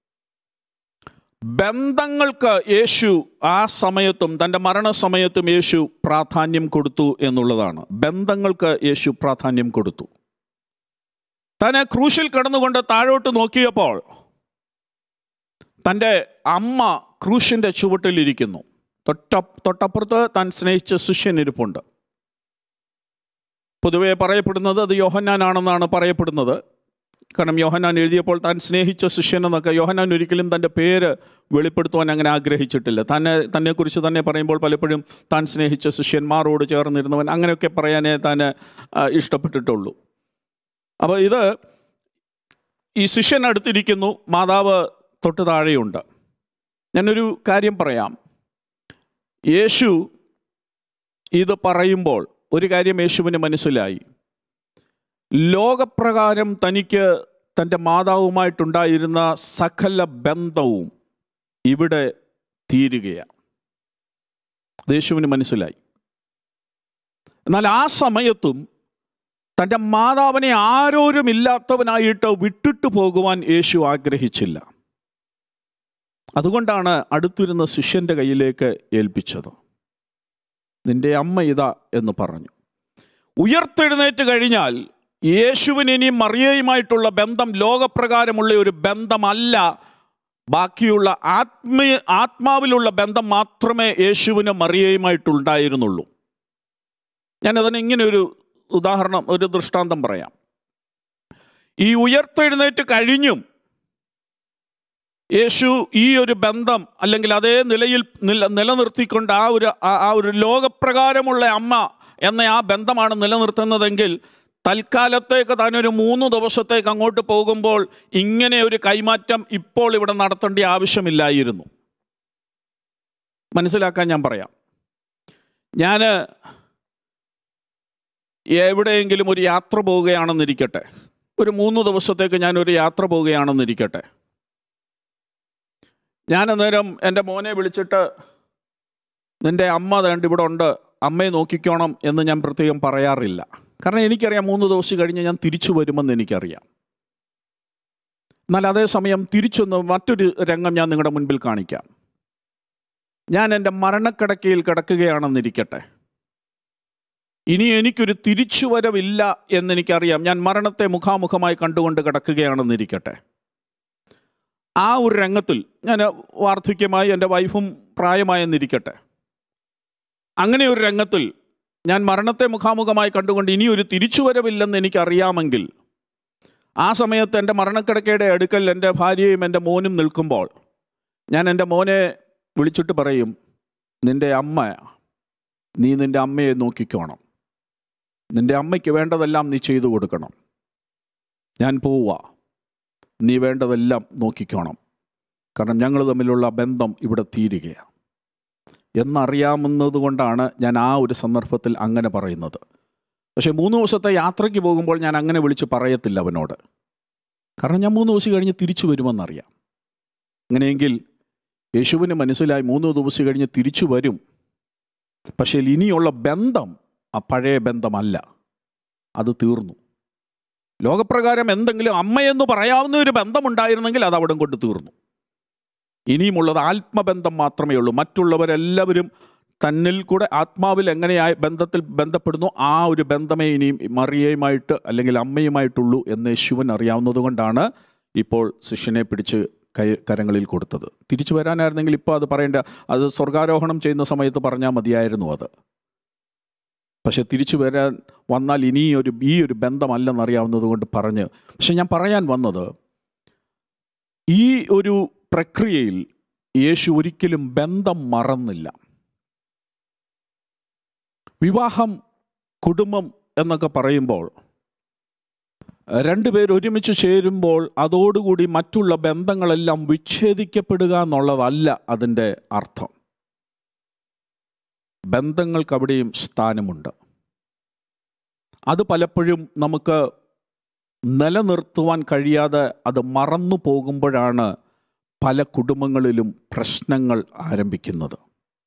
ബന്ധങ്ങൾക്ക് യേശു ആ സമയത്തും തൻ്റെ മരണസമയത്തും യേശു പ്രാധാന്യം കൊടുത്തു എന്നുള്ളതാണ് ബന്ധങ്ങൾക്ക് യേശു പ്രാധാന്യം കൊടുത്തു തന്നെ ക്രൂശിൽ കിടന്നുകൊണ്ട് താഴോട്ട് നോക്കിയപ്പോൾ തൻ്റെ അമ്മ ക്രൂശിൻ്റെ ചുവട്ടിലിരിക്കുന്നു തൊട്ട തൊട്ടപ്പുറത്ത് താൻ സ്നേഹിച്ച ശിഷ്യൻ ഇരിപ്പുണ്ട് പൊതുവെ പറയപ്പെടുന്നത് അത് യോഹന്നാനാണെന്നാണ് പറയപ്പെടുന്നത് കാരണം യോഹന്നാൻ എഴുതിയപ്പോൾ താൻ സ്നേഹിച്ച ശിഷ്യൻ എന്നൊക്കെ യോഹന്നാൻ ഒരിക്കലും തൻ്റെ പേര് വെളിപ്പെടുത്തുവാൻ അങ്ങനെ ആഗ്രഹിച്ചിട്ടില്ല തന്നെ തന്നെക്കുറിച്ച് തന്നെ പറയുമ്പോൾ പലപ്പോഴും താൻ സ്നേഹിച്ച ശിഷ്യന്മാരോട് ചേർന്നിരുന്നവൻ അങ്ങനെയൊക്കെ പറയാനേ താൻ ആ, ഇഷ്ടപ്പെട്ടിട്ടുള്ളൂ അപ്പോൾ ഇത് ഈ ശിഷ്യൻ അടുത്തിരിക്കുന്നു മാതാവ് തൊട്ട് താഴെയുണ്ട് ഞാനൊരു കാര്യം പറയാം യേശു ഇത് പറയുമ്പോൾ ഒരു കാര്യം യേശുവിന് മനസ്സിലായി ലോകപ്രകാരം തനിക്ക് തൻ്റെ മാതാവുമായിട്ടുണ്ടായിരുന്ന സകല ബന്ധവും ഇവിടെ തീരുകയാണ് അത് യേശുവിന് മനസ്സിലായി എന്നാൽ ആ സമയത്തും തൻ്റെ മാതാവിനെ ആരോരുമില്ലാത്തവനായിട്ട് വിട്ടിട്ട് പോകുവാൻ യേശു ആഗ്രഹിച്ചില്ല അതുകൊണ്ടാണ് അടുത്തിരുന്ന ശിഷ്യന്റെ കയ്യിലേക്ക് ഏൽപ്പിച്ചത് നിന്റെ അമ്മ ഇതാ എന്ന് പറഞ്ഞു ഉയർത്തെഴുന്നേറ്റ് കഴിഞ്ഞാൽ യേശുവിന് ഇനി മറിയയുമായിട്ടുള്ള ബന്ധം ലോകപ്രകാരമുള്ള ഒരു ബന്ധമല്ല ബാക്കിയുള്ള ആത്മീയ ആത്മാവിലുള്ള ബന്ധം മാത്രമേ യേശുവിന് മറിയയുമായിട്ടുണ്ടായിരുന്നുള്ളൂ ഞാനതിന് ഇങ്ങനെ ഒരു ഉദാഹരണം ഒരു ദൃഷ്ടാന്തം പറയാം ഈ ഉയർത്തെഴുന്നേറ്റ് കഴിഞ്ഞും യേശു ഈ ഒരു ബന്ധം അല്ലെങ്കിൽ അതേ നിലയിൽ നില നിലനിർത്തിക്കൊണ്ട് ആ ഒരു ആ- ആ ഒരു ലോകപ്രകാരമുള്ള അമ്മ എന്ന ആ ബന്ധമാണ് നിലനിർത്തുന്നതെങ്കിൽ തൽക്കാലത്തേക്ക് താനൊരു മൂന്ന് ദിവസത്തേക്ക് അങ്ങോട്ട് പോകുമ്പോൾ ഇങ്ങനെ ഒരു കൈമാറ്റം ഇപ്പോൾ ഇവിടെ നടത്തേണ്ട ആവശ്യമില്ലായിരുന്നു മനസ്സിലാക്കാൻ ഞാൻ പറയാം ഞാൻ എവിടെയെങ്കിലും ഒരു യാത്ര പോവുകയാണെന്നിരിക്കട്ടെ ഒരു മൂന്ന് ദിവസത്തേക്ക് ഞാനൊരു യാത്ര പോവുകയാണെന്നിരിക്കട്ടെ ഞാൻ അന്നേരം എൻ്റെ മോനെ വിളിച്ചിട്ട് നിൻ്റെ അമ്മ വേണ്ട ഇവിടെ ഉണ്ട് അമ്മയെ നോക്കിക്കോണം എന്ന് ഞാൻ പ്രത്യേകം പറയാറില്ല കാരണം എനിക്കറിയാം മൂന്ന് ദിവസം കഴിഞ്ഞ് ഞാൻ തിരിച്ചു വരുമെന്ന് എനിക്കറിയാം എന്നാൽ അതേസമയം തിരിച്ചൊന്ന് മറ്റൊരു രംഗം ഞാൻ നിങ്ങളുടെ മുൻപിൽ കാണിക്കാം ഞാൻ എൻ്റെ മരണക്കിടക്കയിൽ കിടക്കുകയാണെന്നിരിക്കട്ടെ ഇനി എനിക്കൊരു തിരിച്ചുവരവില്ല എന്നെനിക്കറിയാം ഞാൻ മരണത്തെ മുഖാമുഖമായി കണ്ടുകൊണ്ട് കിടക്കുകയാണെന്നിരിക്കട്ടെ ആ ഒരു രംഗത്തിൽ ഞാൻ വാർദ്ധക്യമായി എൻ്റെ വൈഫും പ്രായമായെന്നിരിക്കട്ടെ അങ്ങനെ ഒരു രംഗത്തിൽ ഞാൻ മരണത്തെ മുഖാമുഖമായി കണ്ടുകൊണ്ട് ഇനി ഒരു തിരിച്ചുവരവില്ലെന്ന് എനിക്കറിയാമെങ്കിൽ ആ സമയത്ത് എൻ്റെ മരണക്കിടക്കയുടെ അടുക്കൽ എൻ്റെ ഭാര്യയും എൻ്റെ മോനും നിൽക്കുമ്പോൾ ഞാൻ എൻ്റെ മോനെ വിളിച്ചിട്ട് പറയും നിൻ്റെ അമ്മ നീ നിൻ്റെ അമ്മയെ നോക്കിക്കോണം നിൻ്റെ അമ്മയ്ക്ക് വേണ്ടതെല്ലാം നീ ചെയ്തു കൊടുക്കണം ഞാൻ പോവുക നീ വേണ്ടതെല്ലാം നോക്കിക്കോണം കാരണം ഞങ്ങൾ തമ്മിലുള്ള ബന്ധം ഇവിടെ തീരുകയാണ് എന്നറിയാമെന്നത് കൊണ്ടാണ് ഞാൻ ആ ഒരു സന്ദർഭത്തിൽ അങ്ങനെ പറയുന്നത് പക്ഷേ മൂന്ന് ദിവസത്തെ യാത്രയ്ക്ക് പോകുമ്പോൾ ഞാൻ അങ്ങനെ വിളിച്ച് പറയത്തില്ല അവനോട് കാരണം ഞാൻ മൂന്ന് ദിവസം കഴിഞ്ഞ് തിരിച്ചു വരുമെന്നറിയാം അങ്ങനെയെങ്കിൽ യേശുവിന് മനസ്സിലായി മൂന്ന് ദിവസം കഴിഞ്ഞ് തിരിച്ചു വരും പക്ഷേ ഇനിയുള്ള ബന്ധം ആ പഴയ ബന്ധമല്ല അത് തീർന്നു ലോകപ്രകാരം എന്തെങ്കിലും അമ്മയെന്ന് പറയാവുന്ന ഒരു ബന്ധമുണ്ടായിരുന്നെങ്കിൽ അത് അവിടെ കൊണ്ട് തീർന്നു ഇനിയുമുള്ളത് ആത്മബന്ധം മാത്രമേ ഉള്ളൂ മറ്റുള്ളവരെല്ലാവരും തന്നിൽ കൂടെ ആത്മാവിൽ എങ്ങനെയായി ബന്ധത്തിൽ ബന്ധപ്പെടുന്നു ആ ഒരു ബന്ധമേ ഇനിയും മറിയയുമായിട്ട് അല്ലെങ്കിൽ അമ്മയുമായിട്ടുള്ളൂ എന്ന് യേശുവൻ അറിയാവുന്നത് കൊണ്ടാണ് ഇപ്പോൾ ശിഷ്യനെ പിടിച്ച് കൈ കരങ്ങളിൽ കൊടുത്തത് തിരിച്ചു വരാനായിരുന്നെങ്കിൽ ഇപ്പോൾ അത് പറയേണ്ട അത് സ്വർഗാരോഹണം ചെയ്യുന്ന സമയത്ത് പറഞ്ഞാൽ മതിയായിരുന്നു അത് പക്ഷെ തിരിച്ചു വരാൻ വന്നാൽ ഇനി ഒരു ഈ ഒരു ബന്ധമല്ലെന്നറിയാവുന്നത് കൊണ്ട് പറഞ്ഞ് പക്ഷെ ഞാൻ പറയാൻ വന്നത് ഈ ഒരു പ്രക്രിയയിൽ യേശു ഒരിക്കലും ബന്ധം മറന്നില്ല വിവാഹം കുടുംബം എന്നൊക്കെ പറയുമ്പോൾ രണ്ടുപേർ ഒരുമിച്ച് ചേരുമ്പോൾ അതോടുകൂടി മറ്റുള്ള ബന്ധങ്ങളെല്ലാം വിച്ഛേദിക്കപ്പെടുക എന്നുള്ളതല്ല അതിൻ്റെ അർത്ഥം ബന്ധങ്ങൾക്ക് അവിടെയും സ്ഥാനമുണ്ട് അത് പലപ്പോഴും നമുക്ക് നിലനിർത്തുവാൻ കഴിയാതെ അത് മറന്നു പോകുമ്പോഴാണ് പല കുടുംബങ്ങളിലും പ്രശ്നങ്ങൾ ആരംഭിക്കുന്നത്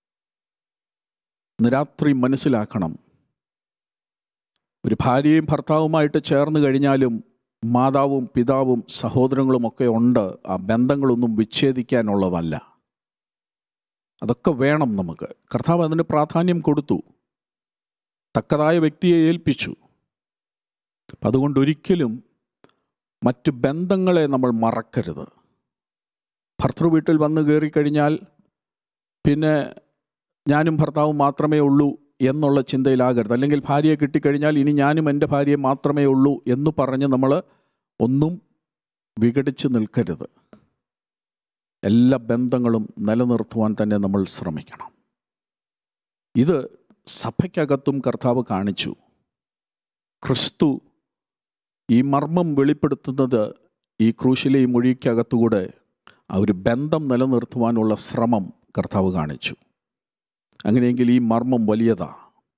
ഇന്ന് രാത്രി മനസ്സിലാക്കണം ഒരു ഭാര്യയും ഭർത്താവുമായിട്ട് ചേർന്ന് കഴിഞ്ഞാലും മാതാവും പിതാവും സഹോദരങ്ങളും ഒക്കെ ഉണ്ട് ആ ബന്ധങ്ങളൊന്നും വിച്ഛേദിക്കാനുള്ളതല്ല അതൊക്കെ വേണം നമുക്ക് കർത്താവ് അതിന് പ്രാധാന്യം കൊടുത്തു തക്കതായ വ്യക്തിയെ ഏൽപ്പിച്ചു അപ്പം അതുകൊണ്ട് ഒരിക്കലും മറ്റ് ബന്ധങ്ങളെ നമ്മൾ മറക്കരുത് ഭർത്തൃ വീട്ടിൽ വന്ന് കയറിക്കഴിഞ്ഞാൽ പിന്നെ ഞാനും ഭർത്താവും മാത്രമേ ഉള്ളൂ എന്നുള്ള ചിന്തയിലാകരുത് അല്ലെങ്കിൽ ഭാര്യയെ കിട്ടിക്കഴിഞ്ഞാൽ ഇനി ഞാനും എൻ്റെ ഭാര്യയെ മാത്രമേ ഉള്ളൂ എന്ന് പറഞ്ഞ് നമ്മൾ ഒന്നും വിഘടിച്ച് നിൽക്കരുത് എല്ലാ ബന്ധങ്ങളും നിലനിർത്തുവാൻ തന്നെ നമ്മൾ ശ്രമിക്കണം ഇത് സഭയ്ക്കകത്തും കർത്താവ് കാണിച്ചു ക്രിസ്തു ഈ മർമ്മം വെളിപ്പെടുത്തുന്നത് ഈ ക്രൂശിലെ ഈ മൊഴിക്കകത്തുകൂടെ ആ ഒരു ബന്ധം നിലനിർത്തുവാനുള്ള ശ്രമം കർത്താവ് കാണിച്ചു അങ്ങനെയെങ്കിൽ ഈ മർമ്മം വലിയതാ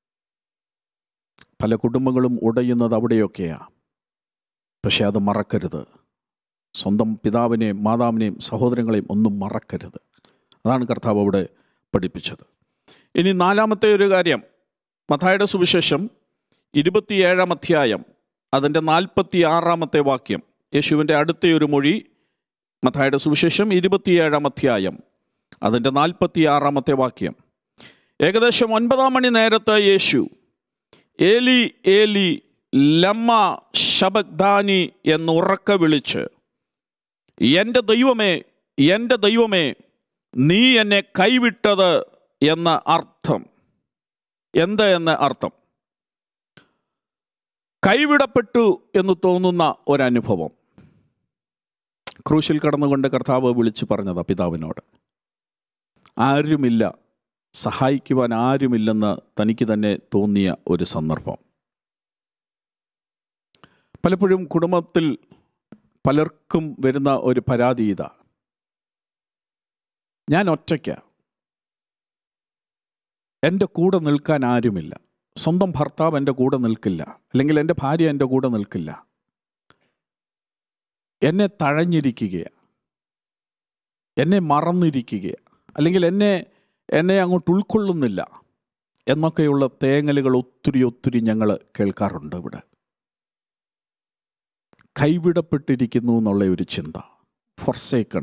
പല കുടുംബങ്ങളും ഉടയുന്നത് അവിടെയൊക്കെയാണ് പക്ഷെ അത് മറക്കരുത് സ്വന്തം പിതാവിനെയും മാതാവിനെയും സഹോദരങ്ങളെയും ഒന്നും മറക്കരുത് അതാണ് കർത്താവ് അവിടെ പഠിപ്പിച്ചത് ഇനി നാലാമത്തെ ഒരു കാര്യം മഥായുടെ സുവിശേഷം ഇരുപത്തിയേഴാം അധ്യായം അതിൻ്റെ നാൽപ്പത്തി ആറാമത്തെ വാക്യം യേശുവിൻ്റെ അടുത്ത ഒരു മൊഴി മഥായുടെ സുവിശേഷം ഇരുപത്തിയേഴാം അധ്യായം അതിൻ്റെ നാൽപ്പത്തി ആറാമത്തെ വാക്യം ഏകദേശം ഒൻപതാം മണി നേരത്ത് യേശു ഏലി ഏലി ലമ്മ ശബഗ്ദാനി എന്ന് ഉറക്ക വിളിച്ച് എൻ്റെ ദൈവമേ എൻ്റെ ദൈവമേ നീ എന്നെ കൈവിട്ടത് എന്ന അർത്ഥം എന്ത് എന്ന അർത്ഥം കൈവിടപ്പെട്ടു എന്ന് തോന്നുന്ന ഒരനുഭവം ക്രൂശിൽ കടന്നുകൊണ്ട് കർത്താവ് വിളിച്ചു പറഞ്ഞതാ പിതാവിനോട് ആരുമില്ല സഹായിക്കുവാൻ ആരുമില്ലെന്ന് തനിക്ക് തന്നെ തോന്നിയ ഒരു സന്ദർഭം പലപ്പോഴും കുടുംബത്തിൽ പലർക്കും വരുന്ന ഒരു പരാതി ഇതാ ഞാൻ ഒറ്റയ്ക്ക എൻ്റെ കൂടെ നിൽക്കാൻ ആരുമില്ല സ്വന്തം ഭർത്താവ് എൻ്റെ കൂടെ നിൽക്കില്ല അല്ലെങ്കിൽ എൻ്റെ ഭാര്യ എൻ്റെ കൂടെ നിൽക്കില്ല എന്നെ തഴഞ്ഞിരിക്കുകയാണ് എന്നെ മറന്നിരിക്കുകയാണ് അല്ലെങ്കിൽ എന്നെ എന്നെ അങ്ങോട്ട് ഉൾക്കൊള്ളുന്നില്ല എന്നൊക്കെയുള്ള തേങ്ങലുകൾ ഒത്തിരി ഒത്തിരി ഞങ്ങൾ കേൾക്കാറുണ്ട് ഇവിടെ കൈവിടപ്പെട്ടിരിക്കുന്നു എന്നുള്ള ഒരു ചിന്ത ഫൊർസേക്കൺ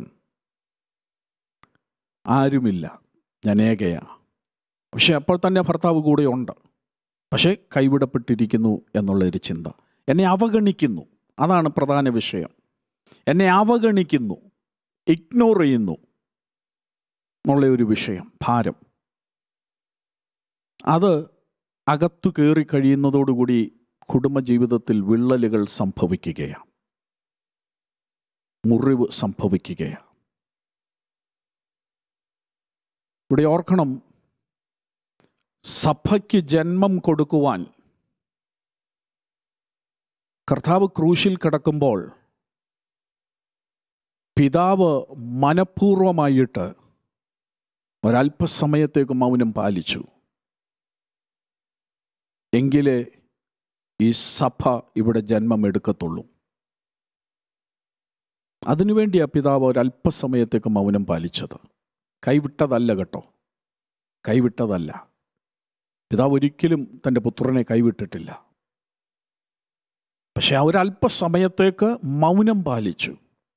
ആരുമില്ല ഞാൻ ഏകയാ പക്ഷെ അപ്പോൾ തന്നെ ഭർത്താവ് കൂടെ ഉണ്ട് പക്ഷേ കൈവിടപ്പെട്ടിരിക്കുന്നു എന്നുള്ള ഒരു ചിന്ത എന്നെ അവഗണിക്കുന്നു അതാണ് പ്രധാന വിഷയം എന്നെ അവഗണിക്കുന്നു ഇഗ്നോർ ചെയ്യുന്നു എന്നുള്ള ഒരു വിഷയം ഭാരം അത് അകത്തു കയറി കഴിയുന്നതോടുകൂടി കുടുംബജീവിതത്തിൽ വിള്ളലുകൾ സംഭവിക്കുകയാണ് മുറിവ് സംഭവിക്കുകയാണ് ഇവിടെ ഓർക്കണം സഭയ്ക്ക് ജന്മം കൊടുക്കുവാൻ കർത്താവ് ക്രൂശിൽ കിടക്കുമ്പോൾ പിതാവ് മനഃപൂർവമായിട്ട് ഒരല്പസമയത്തേക്ക് മൗനം പാലിച്ചു എങ്കിലേ ഈ സഭ ഇവിടെ ജന്മം എടുക്കത്തുള്ളൂ അതിനുവേണ്ടി ആ പിതാവ് ഒരല്പസമയത്തേക്ക് മൗനം പാലിച്ചത് കൈവിട്ടതല്ല കേട്ടോ കൈവിട്ടതല്ല പിതാവ് ഒരിക്കലും തൻ്റെ പുത്രനെ കൈവിട്ടിട്ടില്ല പക്ഷെ ആ ഒരു അല്പസമയത്തേക്ക് മൗനം പാലിച്ചു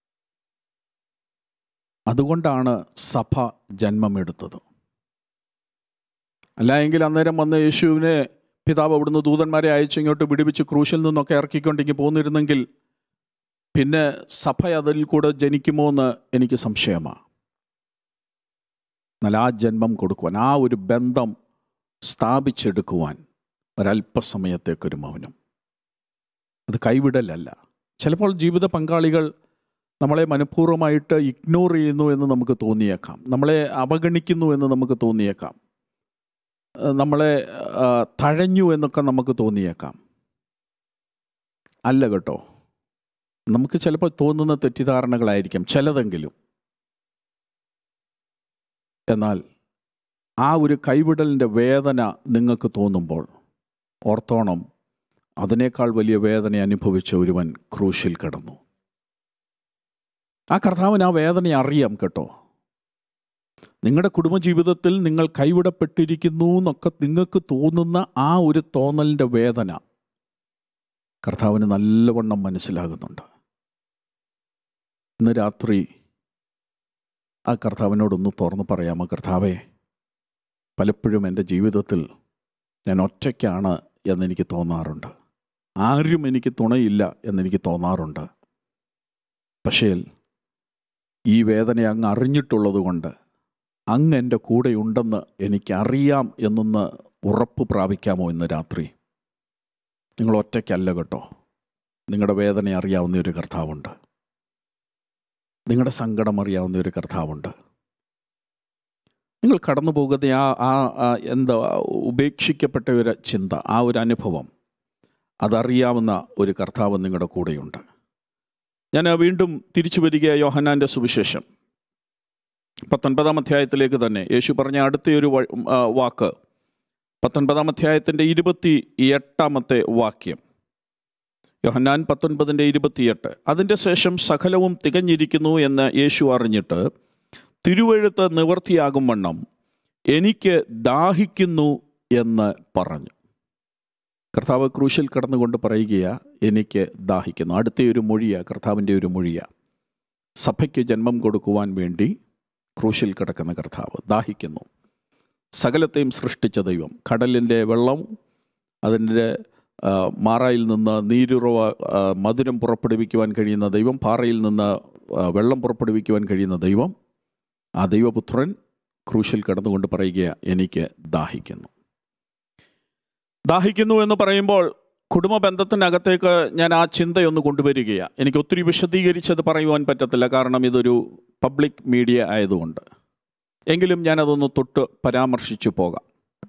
അതുകൊണ്ടാണ് സഭ ജന്മമെടുത്തത് അല്ല എങ്കിൽ അന്നേരം വന്ന് യേശുവിനെ പിതാവ് അവിടുന്ന് ദൂതന്മാരെ അയച്ച് ഇങ്ങോട്ട് വിടുവിച്ച് ക്രൂശിൽ നിന്നൊക്കെ ഇറക്കിക്കൊണ്ടെങ്കിൽ പോന്നിരുന്നെങ്കിൽ പിന്നെ സഭ അതിൽ കൂടെ ജനിക്കുമോ എന്ന് എനിക്ക് സംശയമാണ് എന്നാൽ ആ ജന്മം കൊടുക്കുവാൻ ആ ഒരു ബന്ധം സ്ഥാപിച്ചെടുക്കുവാൻ ഒരല്പസമയത്തേക്കൊരു മൗനം അത് കൈവിടലല്ല ചിലപ്പോൾ ജീവിത പങ്കാളികൾ നമ്മളെ മനഃപൂർവ്വമായിട്ട് ഇഗ്നോർ ചെയ്യുന്നു എന്ന് നമുക്ക് തോന്നിയേക്കാം നമ്മളെ അവഗണിക്കുന്നു എന്ന് നമുക്ക് തോന്നിയേക്കാം ഏഹ് നമ്മളെ ആ, തഴഞ്ഞു എന്നൊക്കെ നമുക്ക് തോന്നിയേക്കാം അല്ല കേട്ടോ നമുക്ക് ചിലപ്പോൾ തോന്നുന്ന തെറ്റിദ്ധാരണകളായിരിക്കും ചിലതെങ്കിലും എന്നാൽ ആ ഒരു കൈവിടലിൻ്റെ വേദന നിങ്ങൾക്ക് തോന്നുമ്പോൾ ഓർത്തോണം അതിനേക്കാൾ വലിയ വേദന അനുഭവിച്ച ഒരുവൻ ക്രൂശിൽ കിടന്നു ആ കർത്താവിന് ആ വേദന അറിയാം കേട്ടോ നിങ്ങളുടെ കുടുംബജീവിതത്തിൽ നിങ്ങൾ കൈവിടപ്പെട്ടിരിക്കുന്നു എന്നൊക്കെ നിങ്ങൾക്ക് തോന്നുന്ന ആ ഒരു തോന്നലിൻ്റെ വേദന കർത്താവിന് നല്ലവണ്ണം മനസ്സിലാകുന്നുണ്ട് ഇന്ന് രാത്രി ആ കർത്താവിനോടൊന്ന് തുറന്ന് പറയാമോ കർത്താവേ പലപ്പോഴും എൻ്റെ ജീവിതത്തിൽ ഞാൻ ഒറ്റയ്ക്കാണ് എന്നെനിക്ക് തോന്നാറുണ്ട് ആരും എനിക്ക് തുണയില്ല എന്നെനിക്ക് തോന്നാറുണ്ട് പക്ഷേ ഈ വേദന അങ്ങ് അറിഞ്ഞിട്ടുള്ളത് കൊണ്ട് അങ്ങ് എൻ്റെ കൂടെയുണ്ടെന്ന് എനിക്കറിയാം എന്നൊന്ന് ഉറപ്പ് പ്രാപിക്കാമോ ഇന്ന് രാത്രി നിങ്ങൾ ഒറ്റയ്ക്കല്ല കേട്ടോ നിങ്ങളുടെ വേദന അറിയാവുന്ന ഒരു കർത്താവുണ്ട് നിങ്ങളുടെ സങ്കടം അറിയാവുന്ന ഒരു കർത്താവുണ്ട് നിങ്ങൾ കടന്നു പോകുന്ന ആ ആ ആ എന്താ ഉപേക്ഷിക്കപ്പെട്ട ഒരു ചിന്ത ആ ഒരു അനുഭവം അതറിയാവുന്ന ഒരു കർത്താവ് നിങ്ങളുടെ കൂടെയുണ്ട് ഞാൻ വീണ്ടും തിരിച്ചു വരിക യോഹന്നാൻ്റെ സുവിശേഷം പത്തൊൻപതാം അധ്യായത്തിലേക്ക് തന്നെ യേശു പറഞ്ഞ അടുത്തൊരു വ- ആ, വാക്ക് പത്തൊൻപതാം അധ്യായത്തിൻ്റെ ഇരുപത്തി എട്ടാമത്തെ വാക്യം യോഹന്നാൻ പത്തൊൻപതിൻ്റെ ഇരുപത്തിയെട്ട് അതിൻ്റെ ശേഷം സകലവും തികഞ്ഞിരിക്കുന്നു എന്ന് യേശു അറിഞ്ഞിട്ട് തിരുവഴുത്ത് നിവർത്തിയാകും വണ്ണം എനിക്ക് ദാഹിക്കുന്നു എന്ന് പറഞ്ഞു കർത്താവ് ക്രൂശിൽ കടന്നുകൊണ്ട് പറയുകയാ എനിക്ക് ദാഹിക്കുന്നു അടുത്ത ഒരു മൊഴിയാ കർത്താവിൻ്റെ ഒരു മൊഴിയാ സഭയ്ക്ക് ജന്മം കൊടുക്കുവാൻ വേണ്ടി ക്രൂശിൽ കിടക്കുന്ന കർത്താവ് ദാഹിക്കുന്നു സകലത്തെയും സൃഷ്ടിച്ച ദൈവം കടലിൻ്റെ വെള്ളം അതിൻ്റെ ആ, മാറായിൽ നിന്ന് നീരുറവ ആ, മധുരം പുറപ്പെടുവിക്കുവാൻ കഴിയുന്ന ദൈവം പാറയിൽ നിന്ന് ആ, വെള്ളം പുറപ്പെടുവിക്കുവാൻ കഴിയുന്ന ദൈവം ആ ദൈവപുത്രൻ ക്രൂശിൽ കിടന്നുകൊണ്ട് പറയുക എനിക്ക് ദാഹിക്കുന്നു ദാഹിക്കുന്നു എന്ന് പറയുമ്പോൾ കുടുംബ ബന്ധത്തിനകത്തേക്ക് ഞാൻ ആ ചിന്തയൊന്ന് കൊണ്ടുവരികയാണ് എനിക്ക് ഒത്തിരി വിശദീകരിച്ചത് പറയുവാൻ പറ്റത്തില്ല കാരണം ഇതൊരു പബ്ലിക് മീഡിയ ആയതുകൊണ്ട് എങ്കിലും ഞാനതൊന്ന് തൊട്ട് പരാമർശിച്ചു പോകാം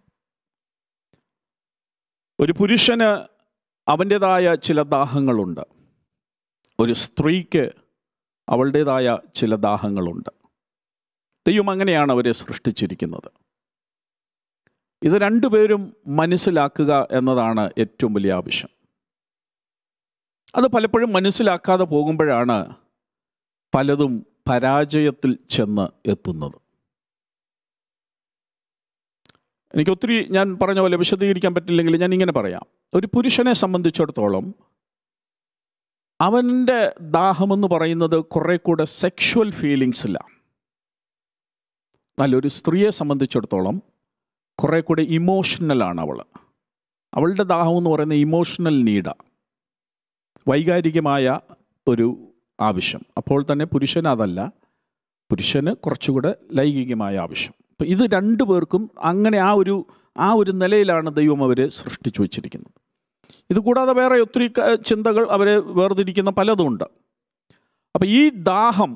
ഒരു പുരുഷന് അവൻ്റേതായ ചില ദാഹങ്ങളുണ്ട് ഒരു സ്ത്രീക്ക് അവളുടേതായ ചില ദാഹങ്ങളുണ്ട് ദൈവം അങ്ങനെയാണ് അവരെ സൃഷ്ടിച്ചിരിക്കുന്നത് ഇത് രണ്ടുപേരും മനസ്സിലാക്കുക എന്നതാണ് ഏറ്റവും വലിയ ആവശ്യം അത് പലപ്പോഴും മനസ്സിലാക്കാതെ പോകുമ്പോഴാണ് പലതും പരാജയത്തിൽ ചെന്ന് എത്തുന്നത് എനിക്ക് ഒത്തിരി ഞാൻ പറഞ്ഞ പോലെ വിശദീകരിക്കാൻ പറ്റില്ലെങ്കിൽ ഞാൻ ഇങ്ങനെ പറയാം ഒരു പുരുഷനെ സംബന്ധിച്ചിടത്തോളം അവൻ്റെ ദാഹമെന്ന് പറയുന്നത് കുറെ കൂടെ സെക്ഷുവൽ ഫീലിങ്സിലാണ് നല്ലൊരു സ്ത്രീയെ സംബന്ധിച്ചിടത്തോളം കുറെ കൂടെ ഇമോഷണലാണ് അവൾ അവളുടെ ദാഹം എന്ന് പറയുന്നത് ഇമോഷണൽ നീഡാണ് വൈകാരികമായ ഒരു ആവശ്യം അപ്പോൾ തന്നെ പുരുഷൻ അതല്ല പുരുഷന് കുറച്ചുകൂടെ ലൈംഗികമായ ആവശ്യം അപ്പം ഇത് രണ്ടു പേർക്കും അങ്ങനെ ആ ഒരു ആ ഒരു നിലയിലാണ് ദൈവം അവരെ സൃഷ്ടിച്ചു വച്ചിരിക്കുന്നത് ഇത് കൂടാതെ വേറെ ഒത്തിരി ക- ചിന്തകൾ അവരെ വേർതിരിക്കുന്ന പലതുമുണ്ട് അപ്പം ഈ ദാഹം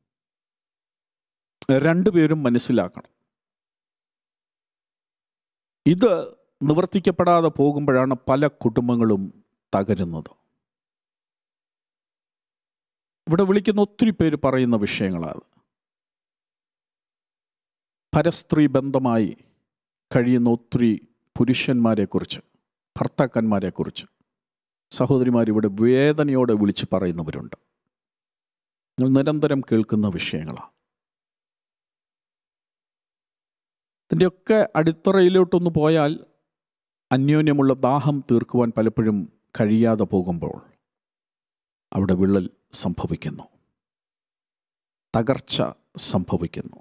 രണ്ടുപേരും മനസ്സിലാക്കണം ഇത് നിവർത്തിക്കപ്പെടാതെ പോകുമ്പോഴാണ് പല കുടുംബങ്ങളും തകരുന്നത് ഇവിടെ വിളിക്കുന്ന ഒത്തിരി പേര് പറയുന്ന വിഷയങ്ങളാണ് പരസ്ത്രീ ബന്ധമായി കഴിയുന്ന ഒത്തിരി പുരുഷന്മാരെക്കുറിച്ച് ഭർത്താക്കന്മാരെക്കുറിച്ച് സഹോദരിമാർ ഇവിടെ വേദനയോടെ വിളിച്ച് പറയുന്നവരുണ്ട് നിങ്ങൾ നിരന്തരം കേൾക്കുന്ന വിഷയങ്ങളാണ് ഇതിൻ്റെയൊക്കെ അടിത്തറയിലോട്ടൊന്ന് പോയാൽ അന്യോന്യമുള്ള ദാഹം തീർക്കുവാൻ പലപ്പോഴും കഴിയാതെ പോകുമ്പോൾ അവിടെ വിള്ളൽ സംഭവിക്കുന്നു തകർച്ച സംഭവിക്കുന്നു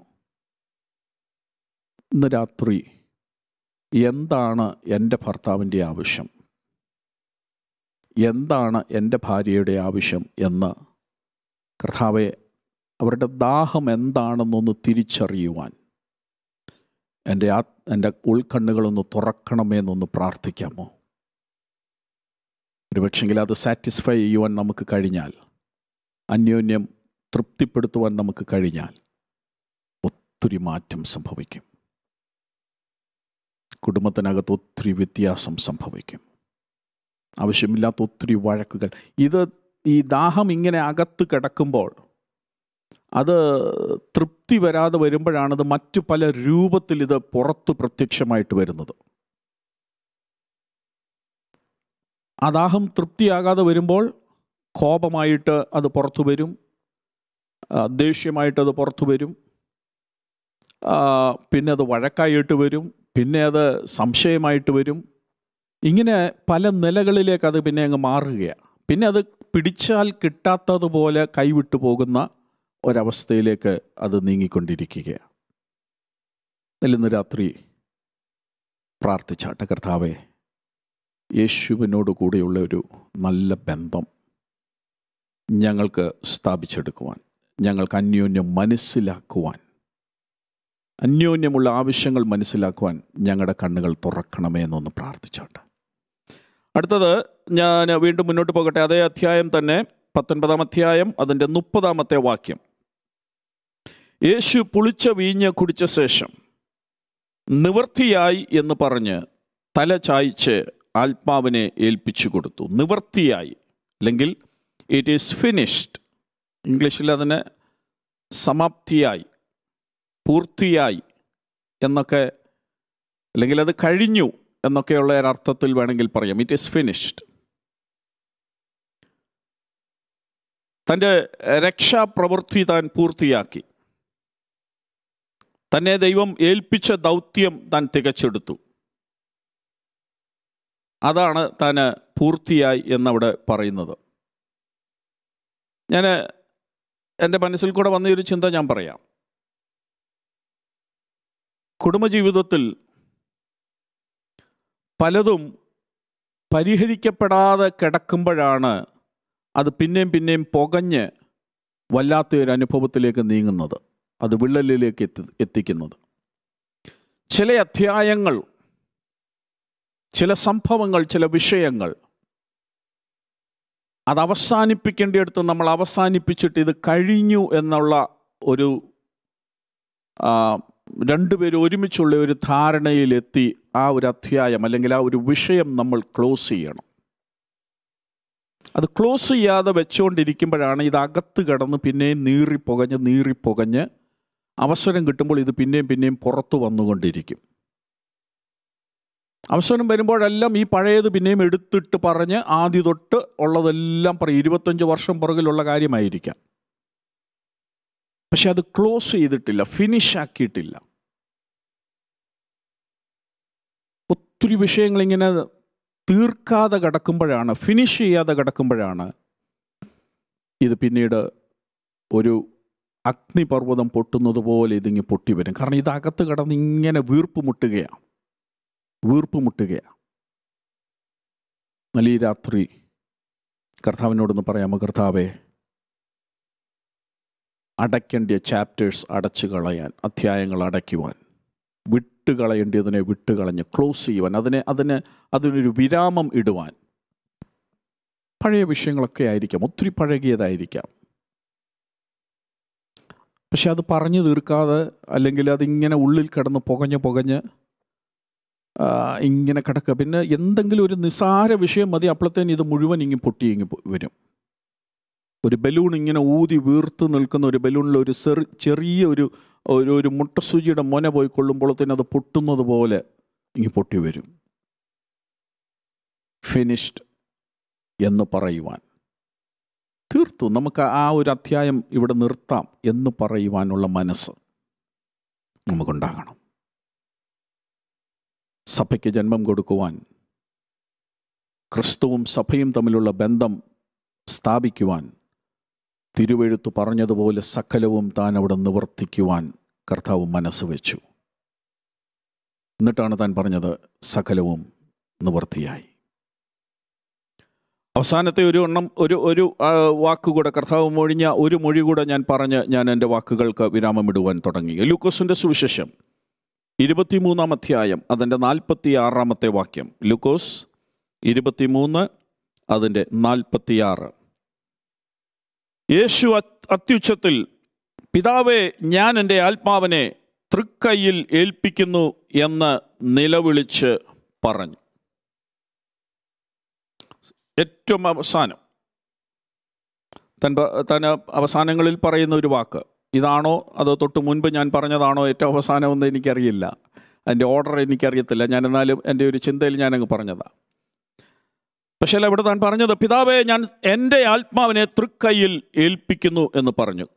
ഇന്ന് രാത്രി എന്താണ് എൻ്റെ ഭർത്താവിൻ്റെ ആവശ്യം എന്താണ് എൻ്റെ ഭാര്യയുടെ ആവശ്യം എന്ന് കർത്താവെ അവരുടെ ദാഹം എന്താണെന്നൊന്ന് തിരിച്ചറിയുവാൻ എൻ്റെ ആ എൻ്റെ ഉൾക്കണ്ണുകളൊന്ന് തുറക്കണമേ എന്നൊന്ന് പ്രാർത്ഥിക്കാമോ ഒരുപക്ഷെങ്കിൽ അത് സാറ്റിസ്ഫൈ ചെയ്യുവാൻ നമുക്ക് കഴിഞ്ഞാൽ അന്യോന്യം തൃപ്തിപ്പെടുത്തുവാൻ നമുക്ക് കഴിഞ്ഞാൽ ഒത്തിരി മാറ്റം സംഭവിക്കും കുടുംബത്തിനകത്ത് ഒത്തിരി വ്യത്യാസം സംഭവിക്കും ആവശ്യമില്ലാത്ത ഒത്തിരി വഴക്കുകൾ ഇത് ഈ ദാഹം ഇങ്ങനെ അകത്ത് കിടക്കുമ്പോൾ അത് തൃപ്തി വരാതെ വരുമ്പോഴാണത് മറ്റു പല രൂപത്തിൽ ഇത് പുറത്ത് പ്രത്യക്ഷമായിട്ട് വരുന്നത് ആ ദാഹം തൃപ്തിയാകാതെ വരുമ്പോൾ കോപമായിട്ട് അത് പുറത്തു വരും ആ, ദേഷ്യമായിട്ട് അത് പുറത്തു വരും ആ, പിന്നെ അത് വഴക്കായിട്ട് വരും പിന്നെ അത് സംശയമായിട്ട് വരും ഇങ്ങനെ പല നിലകളിലേക്ക് അത് പിന്നെ അങ്ങ് മാറുകയാണ് പിന്നെ അത് പിടിച്ചാൽ കിട്ടാത്തതുപോലെ കൈവിട്ടു പോകുന്ന ഒരവസ്ഥയിലേക്ക് അത് നീങ്ങിക്കൊണ്ടിരിക്കുകയാണ് ഇന്ന് രാത്രി പ്രാർത്ഥിച്ചാട്ടെ കർത്താവെ യേശുവിനോട് കൂടെയുള്ള ഒരു നല്ല ബന്ധം ഞങ്ങൾക്ക് സ്ഥാപിച്ചെടുക്കുവാൻ ഞങ്ങൾക്ക് അന്യോന്യം മനസ്സിലാക്കുവാൻ അന്യോന്യമുള്ള ആവശ്യങ്ങൾ മനസ്സിലാക്കുവാൻ ഞങ്ങളുടെ കണ്ണുകൾ തുറക്കണമേ എന്നൊന്ന് പ്രാർത്ഥിച്ചോട്ടെ അടുത്തത് ഞാൻ വീണ്ടും മുന്നോട്ട് പോകട്ടെ അതേ അധ്യായം തന്നെ പത്തൊൻപതാം അധ്യായം അതിൻ്റെ മുപ്പതാമത്തെ വാക്യം യേശു പുളിച്ച വീഞ്ഞ് കുടിച്ച ശേഷം നിവൃത്തിയായി എന്ന് പറഞ്ഞ് തല ചായ്ച്ച് ആത്മാവിനെ ഏൽപ്പിച്ചു കൊടുത്തു നിവൃത്തിയായി അല്ലെങ്കിൽ ഇറ്റ് ഈസ് ഫിനിഷ്ഡ് ഇംഗ്ലീഷിൽ അതിന് സമാപ്തിയായി പൂർത്തിയായി എന്നൊക്കെ അല്ലെങ്കിൽ അത് കഴിഞ്ഞു എന്നൊക്കെയുള്ള ഒരർത്ഥത്തിൽ വേണമെങ്കിൽ പറയാം ഇറ്റ് ഈസ് ഫിനിഷ്ഡ് തൻ്റെ രക്ഷാപ്രവൃത്തി താൻ പൂർത്തിയാക്കി തന്നെ ദൈവം ഏൽപ്പിച്ച ദൗത്യം താൻ തികച്ചെടുത്തു അതാണ് താൻ പൂർത്തിയായി എന്നവിടെ പറയുന്നത് ഞാൻ എൻ്റെ മനസ്സിൽ കൂടെ വന്ന ഒരു ചിന്ത ഞാൻ പറയാം കുടുംബജീവിതത്തിൽ പലതും പരിഹരിക്കപ്പെടാതെ കിടക്കുമ്പോഴാണ് അത് പിന്നെയും പിന്നെയും പുകഞ്ഞ് വല്ലാത്ത ഒരു അനുഭവത്തിലേക്ക് നീങ്ങുന്നത് അത് വിള്ളലിലേക്ക് എത്തി എത്തിക്കുന്നത് ചില അധ്യായങ്ങൾ ചില സംഭവങ്ങൾ ചില വിഷയങ്ങൾ അത് അവസാനിപ്പിക്കേണ്ടിടത്ത് നമ്മൾ അവസാനിപ്പിച്ചിട്ട് ഇത് കഴിഞ്ഞു എന്നുള്ള ഒരു ആ, രണ്ടുപേരും ഒരുമിച്ചുള്ള ഒരു ധാരണയിലെത്തി ആ ഒരു അധ്യായം അല്ലെങ്കിൽ ആ ഒരു വിഷയം നമ്മൾ ക്ലോസ് ചെയ്യണം അത് ക്ലോസ് ചെയ്യാതെ വെച്ചുകൊണ്ടിരിക്കുമ്പോഴാണ് ഇത് അകത്ത് കിടന്ന് പിന്നെയും നീറിപ്പുകഞ്ഞ് നീറിപ്പുകഞ്ഞ് അവസരം കിട്ടുമ്പോൾ ഇത് പിന്നെയും പിന്നെയും പുറത്തു വന്നുകൊണ്ടിരിക്കും അവസരം വരുമ്പോഴെല്ലാം ഈ പഴയത് പിന്നെയും എടുത്തിട്ട് പറഞ്ഞ് ആദ്യ തൊട്ട് ഉള്ളതെല്ലാം പറയും ഇരുപത്തഞ്ച് വർഷം പുറകിലുള്ള കാര്യമായിരിക്കാം പക്ഷെ അത് ക്ലോസ് ചെയ്തിട്ടില്ല ഫിനിഷ് ആക്കിയിട്ടില്ല ഒത്തിരി വിഷയങ്ങൾ ഇങ്ങനെ തീർക്കാതെ കിടക്കുമ്പോഴാണ് ഫിനിഷ് ചെയ്യാതെ കിടക്കുമ്പോഴാണ് ഇത് പിന്നീട് ഒരു അഗ്നിപർവ്വതം പൊട്ടുന്നത് പോലെ ഇതിങ്ങ് പൊട്ടി വരും കാരണം ഇത് അകത്ത് കിടന്ന് ഇങ്ങനെ വീർപ്പ് മുട്ടുകയാണ് വീർപ്പ് മുട്ടുകയാണ് എന്നാൽ ഈ രാത്രി കർത്താവിനോടൊന്ന് പറയാമോ കർത്താവേ അടയ്ക്കേണ്ട ചാപ്റ്റേഴ്സ് അടച്ചു കളയാൻ അധ്യായങ്ങൾ അടയ്ക്കുവാൻ വിട്ടുകളയേണ്ടതിനെ വിട്ടുകളഞ്ഞ് ക്ലോസ് ചെയ്യുവാൻ അതിനെ അതിന് അതിനൊരു വിരാമം ഇടുവാൻ പഴയ വിഷയങ്ങളൊക്കെ ആയിരിക്കാം ഒത്തിരി പഴകിയതായിരിക്കാം പക്ഷെ അത് പറഞ്ഞു തീർക്കാതെ അല്ലെങ്കിൽ അതിങ്ങനെ ഉള്ളിൽ കിടന്ന് പുകഞ്ഞ് പുകഞ്ഞ് ആ, ഇങ്ങനെ കിടക്കുക പിന്നെ എന്തെങ്കിലും ഒരു നിസാര വിഷയം മതി അപ്പോഴത്തേന് ഇത് മുഴുവൻ ഇങ്ങ് പൊട്ടി ഇങ്ങ് പോ- വരും ഒരു ബലൂൺ ഇങ്ങനെ ഊതി വീർത്ത് നിൽക്കുന്ന ഒരു ബലൂണിൽ ഒരു ചെറി ചെറിയ ഒരു ഒരു ഒരു മുട്ടസൂചിയുടെ മൊന പോയി കൊള്ളുമ്പോഴത്തേന് അത് പൊട്ടുന്നത് പോലെ ഇങ്ങ് പൊട്ടി വരും ഫിനിഷ്ഡ് എന്ന് പറയുവാൻ തീർത്തു നമുക്ക് ആ ഒരു അധ്യായം ഇവിടെ നിർത്താം എന്ന് പറയുവാനുള്ള മനസ്സ് നമുക്കുണ്ടാകണം സഭയ്ക്ക് ജന്മം കൊടുക്കുവാൻ ക്രിസ്തുവും സഭയും തമ്മിലുള്ള ബന്ധം സ്ഥാപിക്കുവാൻ തിരുവെഴുത്ത് പറഞ്ഞതുപോലെ സകലവും താൻ അവിടെ നിവർത്തിക്കുവാൻ കർത്താവ് മനസ്സ് വെച്ചു എന്നിട്ടാണ് താൻ പറഞ്ഞത് സകലവും നിവർത്തിയായി അവസാനത്തെ ഒരു എണ്ണം ഒരു ഒരു ആ, വാക്കുകൂടെ കർത്താവ് മൊഴിഞ്ഞ ഒരു മൊഴി കൂടെ ഞാൻ പറഞ്ഞ് ഞാൻ എൻ്റെ വാക്കുകൾക്ക് വിരാമമിടുവാൻ തുടങ്ങി ലൂക്കോസിൻ്റെ സുവിശേഷം ഇരുപത്തിമൂന്നാം അധ്യായം അതിൻ്റെ നാൽപ്പത്തി ആറാമത്തെ വാക്യം ലൂക്കോസ് ഇരുപത്തിമൂന്ന് അതിൻ്റെ നാൽപ്പത്തിയാറ് യേശു അത്- അത്യുച്ചത്തിൽ പിതാവേ ഞാൻ എൻ്റെ ആത്മാവിനെ തൃക്കൈയിൽ ഏൽപ്പിക്കുന്നു എന്ന് നിലവിളിച്ച് പറഞ്ഞു ഏറ്റവും അവസാനം തൻ പ- താൻ അവസാനങ്ങളിൽ പറയുന്ന ഒരു വാക്ക് ഇതാണോ അതോ തൊട്ട് മുൻപ് ഞാൻ പറഞ്ഞതാണോ ഏറ്റവും അവസാനമെന്ന് എനിക്കറിയില്ല അതിൻ്റെ ഓർഡർ എനിക്കറിയത്തില്ല ഞാൻ എന്നാലും എൻ്റെ ഒരു ചിന്തയിൽ ഞാനങ്ങ് പറഞ്ഞതാണ് പക്ഷേ അവിടെ താൻ പറഞ്ഞത് പിതാവേ ഞാൻ എൻ്റെ ആത്മാവിനെ തൃക്കൈയിൽ ഏൽപ്പിക്കുന്നു എന്ന് പറഞ്ഞു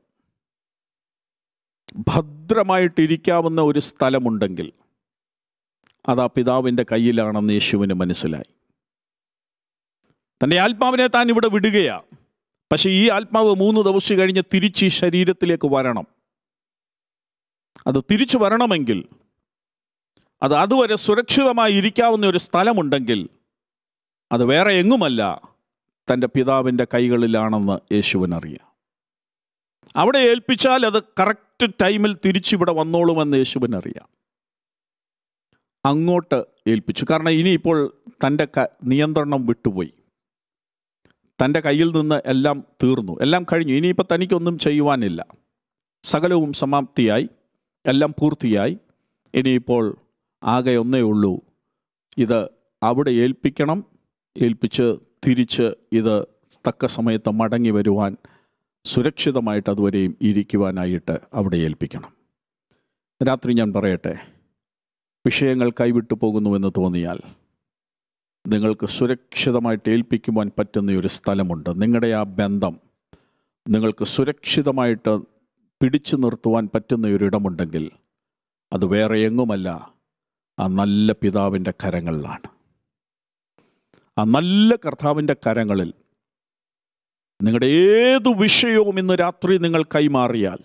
ഭദ്രമായിട്ടിരിക്കാവുന്ന ഒരു സ്ഥലമുണ്ടെങ്കിൽ അത് ആ പിതാവിൻ്റെ കയ്യിലാണെന്ന് യേശുവിന് മനസ്സിലായി തൻ്റെ ആത്മാവിനെ താൻ ഇവിടെ വിടുകയാ പക്ഷേ ഈ ആത്മാവ് മൂന്ന് ദിവസം കഴിഞ്ഞ് തിരിച്ച് ഈ ശരീരത്തിലേക്ക് വരണം അത് തിരിച്ചു വരണമെങ്കിൽ അത് അതുവരെ സുരക്ഷിതമായി ഇരിക്കാവുന്ന ഒരു സ്ഥലമുണ്ടെങ്കിൽ അത് വേറെ എങ്ങുമല്ല തൻ്റെ പിതാവിൻ്റെ കൈകളിലാണെന്ന് യേശുവിനറിയാം അവിടെ ഏൽപ്പിച്ചാൽ അത് കറക്റ്റ് ടൈമിൽ തിരിച്ചിവിടെ വന്നോളുമെന്ന് യേശുവിനറിയാം അങ്ങോട്ട് ഏൽപ്പിച്ചു കാരണം ഇനിയിപ്പോൾ തൻ്റെ ക നിയന്ത്രണം വിട്ടുപോയി തൻ്റെ കയ്യിൽ നിന്ന് എല്ലാം തീർന്നു എല്ലാം കഴിഞ്ഞു ഇനിയിപ്പോൾ തനിക്കൊന്നും ചെയ്യുവാനില്ല സകലവും സമാപ്തിയായി എല്ലാം പൂർത്തിയായി ഇനിയിപ്പോൾ ആകെ ഒന്നേ ഉള്ളൂ ഇത് അവിടെ ഏൽപ്പിക്കണം ഏൽപ്പിച്ച് തിരിച്ച് ഇത് തക്ക സമയത്ത് മടങ്ങി വരുവാൻ സുരക്ഷിതമായിട്ട് അതുവരെയും ഇരിക്കുവാനായിട്ട് അവിടെ ഏൽപ്പിക്കണം രാത്രി ഞാൻ പറയട്ടെ വിഷയങ്ങൾ കൈവിട്ടു പോകുന്നുവെന്ന് തോന്നിയാൽ നിങ്ങൾക്ക് സുരക്ഷിതമായിട്ട് ഏൽപ്പിക്കുവാൻ പറ്റുന്ന ഒരു സ്ഥലമുണ്ട് നിങ്ങളുടെ ആ ബന്ധം നിങ്ങൾക്ക് സുരക്ഷിതമായിട്ട് പിടിച്ചു നിർത്തുവാൻ പറ്റുന്ന ഒരു ഇടമുണ്ടെങ്കിൽ അത് വേറെ എങ്ങുമല്ല ആ നല്ല പിതാവിൻ്റെ കരങ്ങളിലാണ് ആ നല്ല കർത്താവിൻ്റെ കരങ്ങളിൽ നിങ്ങളുടെ ഏതു വിഷയവും ഇന്ന് രാത്രി നിങ്ങൾ കൈമാറിയാൽ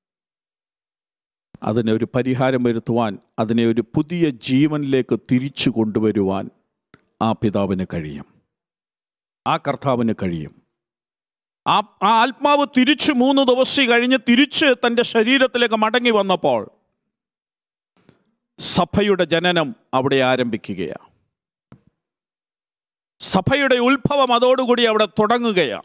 അതിനെ ഒരു പരിഹാരം വരുത്തുവാൻ അതിനെ ഒരു പുതിയ ജീവനിലേക്ക് തിരിച്ചു കൊണ്ടുവരുവാൻ ആ പിതാവിന് കഴിയും ആ കർത്താവിന് കഴിയും ആ ആ ആത്മാവ് തിരിച്ച് മൂന്ന് ദിവസം കഴിഞ്ഞ് തിരിച്ച് തൻ്റെ ശരീരത്തിലേക്ക് മടങ്ങി വന്നപ്പോൾ സഭയുടെ ജനനം അവിടെ ആരംഭിക്കുകയാണ് സഭയുടെ ഉത്ഭവം അതോടുകൂടി അവിടെ തുടങ്ങുകയാണ്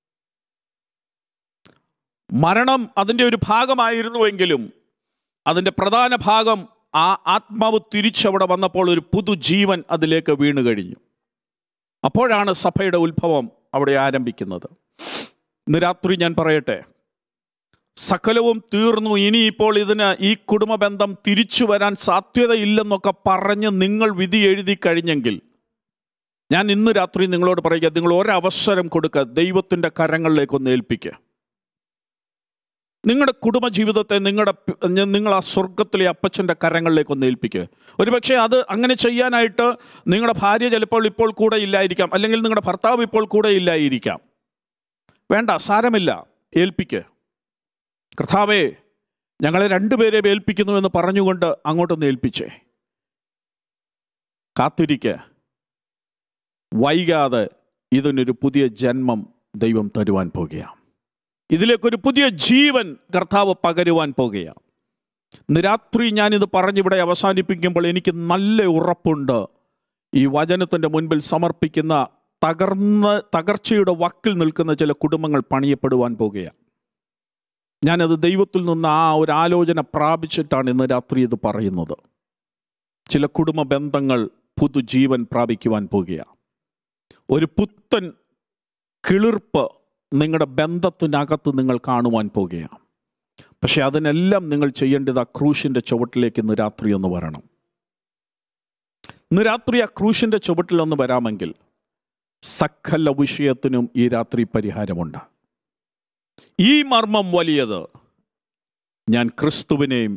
മരണം അതിൻ്റെ ഒരു ഭാഗമായിരുന്നുവെങ്കിലും അതിൻ്റെ പ്രധാന ഭാഗം ആ ആത്മാവ് തിരിച്ചവിടെ വന്നപ്പോൾ ഒരു പുതുജീവൻ അതിലേക്ക് വീണു കഴിഞ്ഞു അപ്പോഴാണ് സഭയുടെ ഉത്ഭവം അവിടെ ആരംഭിക്കുന്നത് ഇന്ന് രാത്രി ഞാൻ പറയട്ടെ സകലവും തീർന്നു ഇനിയിപ്പോൾ ഇതിന് ഈ കുടുംബ ബന്ധം തിരിച്ചു വരാൻ സാധ്യതയില്ലെന്നൊക്കെ പറഞ്ഞ് നിങ്ങൾ വിധി എഴുതി കഴിഞ്ഞെങ്കിൽ ഞാൻ ഇന്ന് രാത്രി നിങ്ങളോട് പറയുക നിങ്ങൾ ഒരവസരം കൊടുക്കുക ദൈവത്തിൻ്റെ കരങ്ങളിലേക്കൊന്ന് ഏൽപ്പിക്കുക നിങ്ങളുടെ കുടുംബജീവിതത്തെ നിങ്ങളുടെ പി- ഞ- നിങ്ങൾ ആ സ്വർഗത്തിലെ അപ്പച്ചൻ്റെ കരങ്ങളിലേക്ക് ഒന്ന് ഏൽപ്പിക്കുക ഒരുപക്ഷെ അത് അങ്ങനെ ചെയ്യാനായിട്ട് നിങ്ങളുടെ ഭാര്യ ചിലപ്പോൾ ഇപ്പോൾ കൂടെ ഇല്ലായിരിക്കാം അല്ലെങ്കിൽ നിങ്ങളുടെ ഭർത്താവ് ഇപ്പോൾ കൂടെ ഇല്ലായിരിക്കാം വേണ്ട സാരമില്ല ഏൽപ്പിക്കുക കർത്താവേ ഞങ്ങളെ രണ്ടുപേരെ ഏൽപ്പിക്കുന്നു എന്ന് പറഞ്ഞുകൊണ്ട് അങ്ങോട്ടൊന്ന് ഏൽപ്പിച്ചേ കാത്തിരിക്കുക വൈകാതെ ഇതിനൊരു പുതിയ ജന്മം ദൈവം തരുവാൻ പോകുകയാണ് ഇതിലേക്കൊരു പുതിയ ജീവൻ കർത്താവ് പകരുവാൻ പോകുകയാണ് ഇന്ന് രാത്രി ഞാനിത് പറഞ്ഞിവിടെ അവസാനിപ്പിക്കുമ്പോൾ എനിക്ക് നല്ല ഉറപ്പുണ്ട് ഈ വചനത്തിൻ്റെ മുൻപിൽ സമർപ്പിക്കുന്ന തകർന്ന തകർച്ചയുടെ വക്കിൽ നിൽക്കുന്ന ചില കുടുംബങ്ങൾ പണിയപ്പെടുവാൻ പോകുകയാണ് ഞാനത് ദൈവത്തിൽ നിന്ന് ആ ഒരു ആലോചന പ്രാപിച്ചിട്ടാണ് ഇന്ന് രാത്രി ഇത് പറയുന്നത് ചില കുടുംബ ബന്ധങ്ങൾ പുതുജീവൻ പ്രാപിക്കുവാൻ പോകുകയാണ് ഒരു പുത്തൻ കിളിർപ്പ് നിങ്ങളുടെ ബന്ധത്തിനകത്ത് നിങ്ങൾ കാണുവാൻ പോകുകയാണ് പക്ഷെ അതിനെല്ലാം നിങ്ങൾ ചെയ്യേണ്ടത് ആ ക്രൂശിൻ്റെ ചുവട്ടിലേക്ക് ഇന്ന് രാത്രി ഒന്ന് വരണം ഇന്ന് രാത്രി ആ ക്രൂശിൻ്റെ ചുവട്ടിലൊന്ന് വരാമെങ്കിൽ സകല വിഷയത്തിനും ഈ രാത്രി പരിഹാരമുണ്ട് ഈ മർമ്മം വലിയത് ഞാൻ ക്രിസ്തുവിനെയും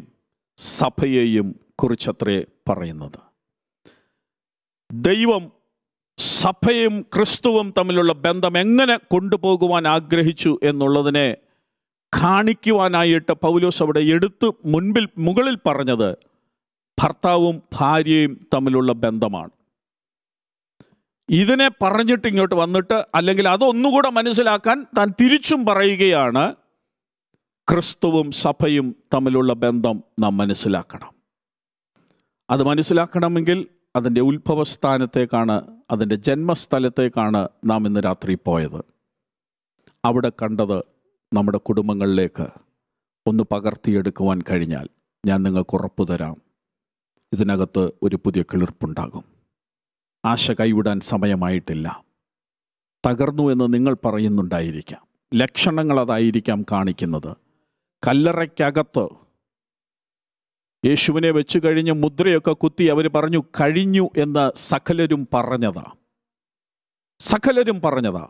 സഭയെയും കുറിച്ചത്രേ പറയുന്നത് ദൈവം സഭയും ക്രിസ്തുവും തമ്മിലുള്ള ബന്ധം എങ്ങനെ കൊണ്ടുപോകുവാൻ ആഗ്രഹിച്ചു എന്നുള്ളതിനെ കാണിക്കുവാനായിട്ട് പൗലോസ് അവിടെ എടുത്ത് മുൻപിൽ മുകളിൽ പറഞ്ഞത് ഭർത്താവും ഭാര്യയും തമ്മിലുള്ള ബന്ധമാണ് ഇതിനെ പറഞ്ഞിട്ട് ഇങ്ങോട്ട് വന്നിട്ട് അല്ലെങ്കിൽ അതൊന്നുകൂടെ മനസ്സിലാക്കാൻ താൻ തിരിച്ചും പറയുകയാണ് ക്രിസ്തുവും സഭയും തമ്മിലുള്ള ബന്ധം നാം മനസ്സിലാക്കണം അത് മനസ്സിലാക്കണമെങ്കിൽ അതിൻ്റെ ഉത്ഭവസ്ഥാനത്തേക്കാണ് അതിൻ്റെ ജന്മസ്ഥലത്തേക്കാണ് നാം ഇന്ന് രാത്രി പോയത് അവിടെ കണ്ടത് നമ്മുടെ കുടുംബങ്ങളിലേക്ക് ഒന്ന് പകർത്തിയെടുക്കുവാൻ കഴിഞ്ഞാൽ ഞാൻ നിങ്ങൾക്ക് ഉറപ്പു തരാം ഇതിനകത്ത് ഒരു പുതിയ കിളിർപ്പുണ്ടാകും ആശ കൈവിടാൻ സമയമായിട്ടില്ല തകർന്നു എന്ന് നിങ്ങൾ പറയുന്നുണ്ടായിരിക്കാം ലക്ഷണങ്ങൾ അതായിരിക്കാം കാണിക്കുന്നത് കല്ലറയ്ക്കകത്ത് യേശുവിനെ വെച്ച് കഴിഞ്ഞ് മുദ്രയൊക്കെ കുത്തി അവർ പറഞ്ഞു കഴിഞ്ഞു എന്ന് സകലരും പറഞ്ഞതാ സകലരും പറഞ്ഞതാ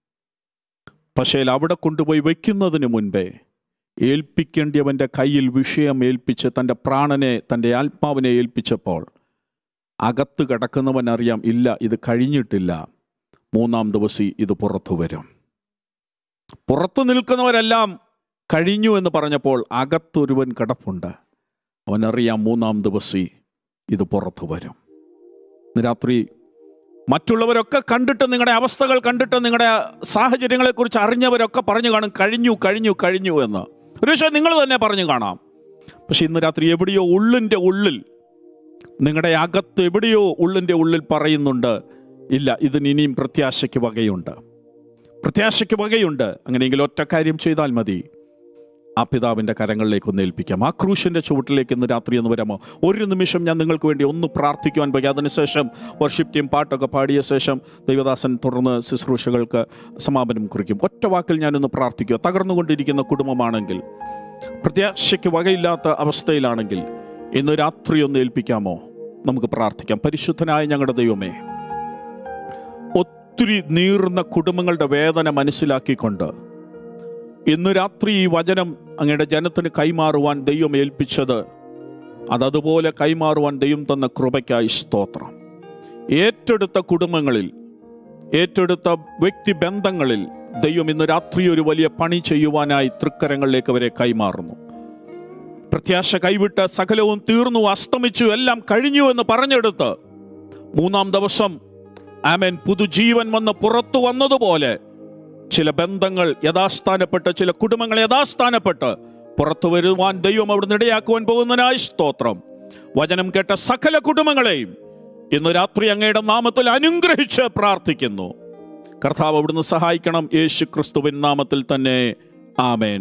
പക്ഷേ അവിടെ കൊണ്ടുപോയി വയ്ക്കുന്നതിന് മുൻപേ ഏൽപ്പിക്കേണ്ടിയവൻ്റെ കയ്യിൽ വിഷയം ഏൽപ്പിച്ച് തൻ്റെ പ്രാണനെ തൻ്റെ ആത്മാവിനെ ഏൽപ്പിച്ചപ്പോൾ അകത്ത് കിടക്കുന്നവൻ അറിയാം ഇല്ല ഇത് കഴിഞ്ഞിട്ടില്ല മൂന്നാം ദിവസം ഇത് പുറത്തു വരും പുറത്തു നിൽക്കുന്നവരെല്ലാം കഴിഞ്ഞു എന്ന് പറഞ്ഞപ്പോൾ അകത്തൊരുവൻ കിടപ്പുണ്ട് അവനറിയാം മൂന്നാം ദിവസം ഇത് പുറത്തു വരും ഇന്ന് രാത്രി മറ്റുള്ളവരൊക്കെ കണ്ടിട്ട് നിങ്ങളുടെ അവസ്ഥകൾ കണ്ടിട്ട് നിങ്ങളുടെ സാഹചര്യങ്ങളെക്കുറിച്ച് അറിഞ്ഞവരൊക്കെ പറഞ്ഞു കാണും കഴിഞ്ഞു കഴിഞ്ഞു കഴിഞ്ഞു എന്ന് ഒരു പക്ഷേ നിങ്ങൾ തന്നെ പറഞ്ഞു കാണാം പക്ഷെ ഇന്ന് രാത്രി എവിടെയോ ഉള്ളിൻ്റെ ഉള്ളിൽ നിങ്ങളുടെ അകത്ത് എവിടെയോ ഉള്ളിൻ്റെ ഉള്ളിൽ പറയുന്നുണ്ട് ഇല്ല ഇതിന് ഇനിയും പ്രത്യാശയ്ക്ക് വകയുണ്ട് പ്രത്യാശയ്ക്ക് വകയുണ്ട് അങ്ങനെയെങ്കിൽ ഒറ്റ കാര്യം ചെയ്താൽ മതി ആ പിതാവിൻ്റെ കരങ്ങളിലേക്ക് ഒന്ന് ഏൽപ്പിക്കാം ആ ക്രൂശിൻ്റെ ചുവട്ടിലേക്ക് ഇന്ന് രാത്രി ഒന്ന് വരാമോ ഒരു നിമിഷം ഞാൻ നിങ്ങൾക്ക് വേണ്ടി ഒന്ന് പ്രാർത്ഥിക്കുവാൻ പോയി അതിനുശേഷം വർഷിപ്പ് ടീം പാട്ടൊക്കെ പാടിയ ശേഷം ദൈവദാസൻ തുടർന്ന് ശുശ്രൂഷകൾക്ക് സമാപനം കുറിക്കും ഒറ്റ വാക്കിൽ ഞാനൊന്ന് പ്രാർത്ഥിക്കുക തകർന്നുകൊണ്ടിരിക്കുന്ന കുടുംബമാണെങ്കിൽ പ്രത്യാശയ്ക്ക് വകയില്ലാത്ത അവസ്ഥയിലാണെങ്കിൽ ഇന്ന് രാത്രി ഒന്ന് ഏൽപ്പിക്കാമോ നമുക്ക് പ്രാർത്ഥിക്കാം പരിശുദ്ധനായ ഞങ്ങളുടെ ദൈവമേ ഒത്തിരി നീറുന്ന കുടുംബങ്ങളുടെ വേദന മനസ്സിലാക്കിക്കൊണ്ട് ഇന്ന് രാത്രി ഈ വചനം അങ്ങയുടെ ജനത്തിന് കൈമാറുവാൻ ദൈവം ഏൽപ്പിച്ചത് അതതുപോലെ കൈമാറുവാൻ ദൈവം തന്ന കൃപയ്ക്കായി സ്തോത്രം ഏറ്റെടുത്ത കുടുംബങ്ങളിൽ ഏറ്റെടുത്ത വ്യക്തിബന്ധങ്ങളിൽ ദൈവം ഇന്ന് രാത്രി ഒരു വലിയ പണി ചെയ്യുവാനായി തൃക്കരങ്ങളിലേക്ക് അവരെ കൈമാറുന്നു പ്രത്യാശ കൈവിട്ട് സകലവും തീർന്നു അസ്തമിച്ചു എല്ലാം കഴിഞ്ഞു എന്ന് പറഞ്ഞെടുത്ത് മൂന്നാം ദിവസം ആമേൻ പുതുജീവൻ വന്ന് പുറത്തു വന്നതുപോലെ ചില ബന്ധങ്ങൾ യഥാസ്ഥാനപ്പെട്ട് ചില കുടുംബങ്ങൾ യഥാസ്ഥാനപ്പെട്ട് പുറത്തു വരുവാൻ ദൈവം അവിടുന്ന് ഇടയാക്കുവാൻ പോകുന്നതിനായി സ്തോത്രം വചനം കേട്ട സകല കുടുംബങ്ങളെയും ഇന്ന് രാത്രി അങ്ങയുടെ നാമത്തിൽ അനുഗ്രഹിച്ച് പ്രാർത്ഥിക്കുന്നു കർത്താവ് അവിടുന്ന് സഹായിക്കണം യേശു ക്രിസ്തുവിൻ നാമത്തിൽ തന്നെ ആമേൻ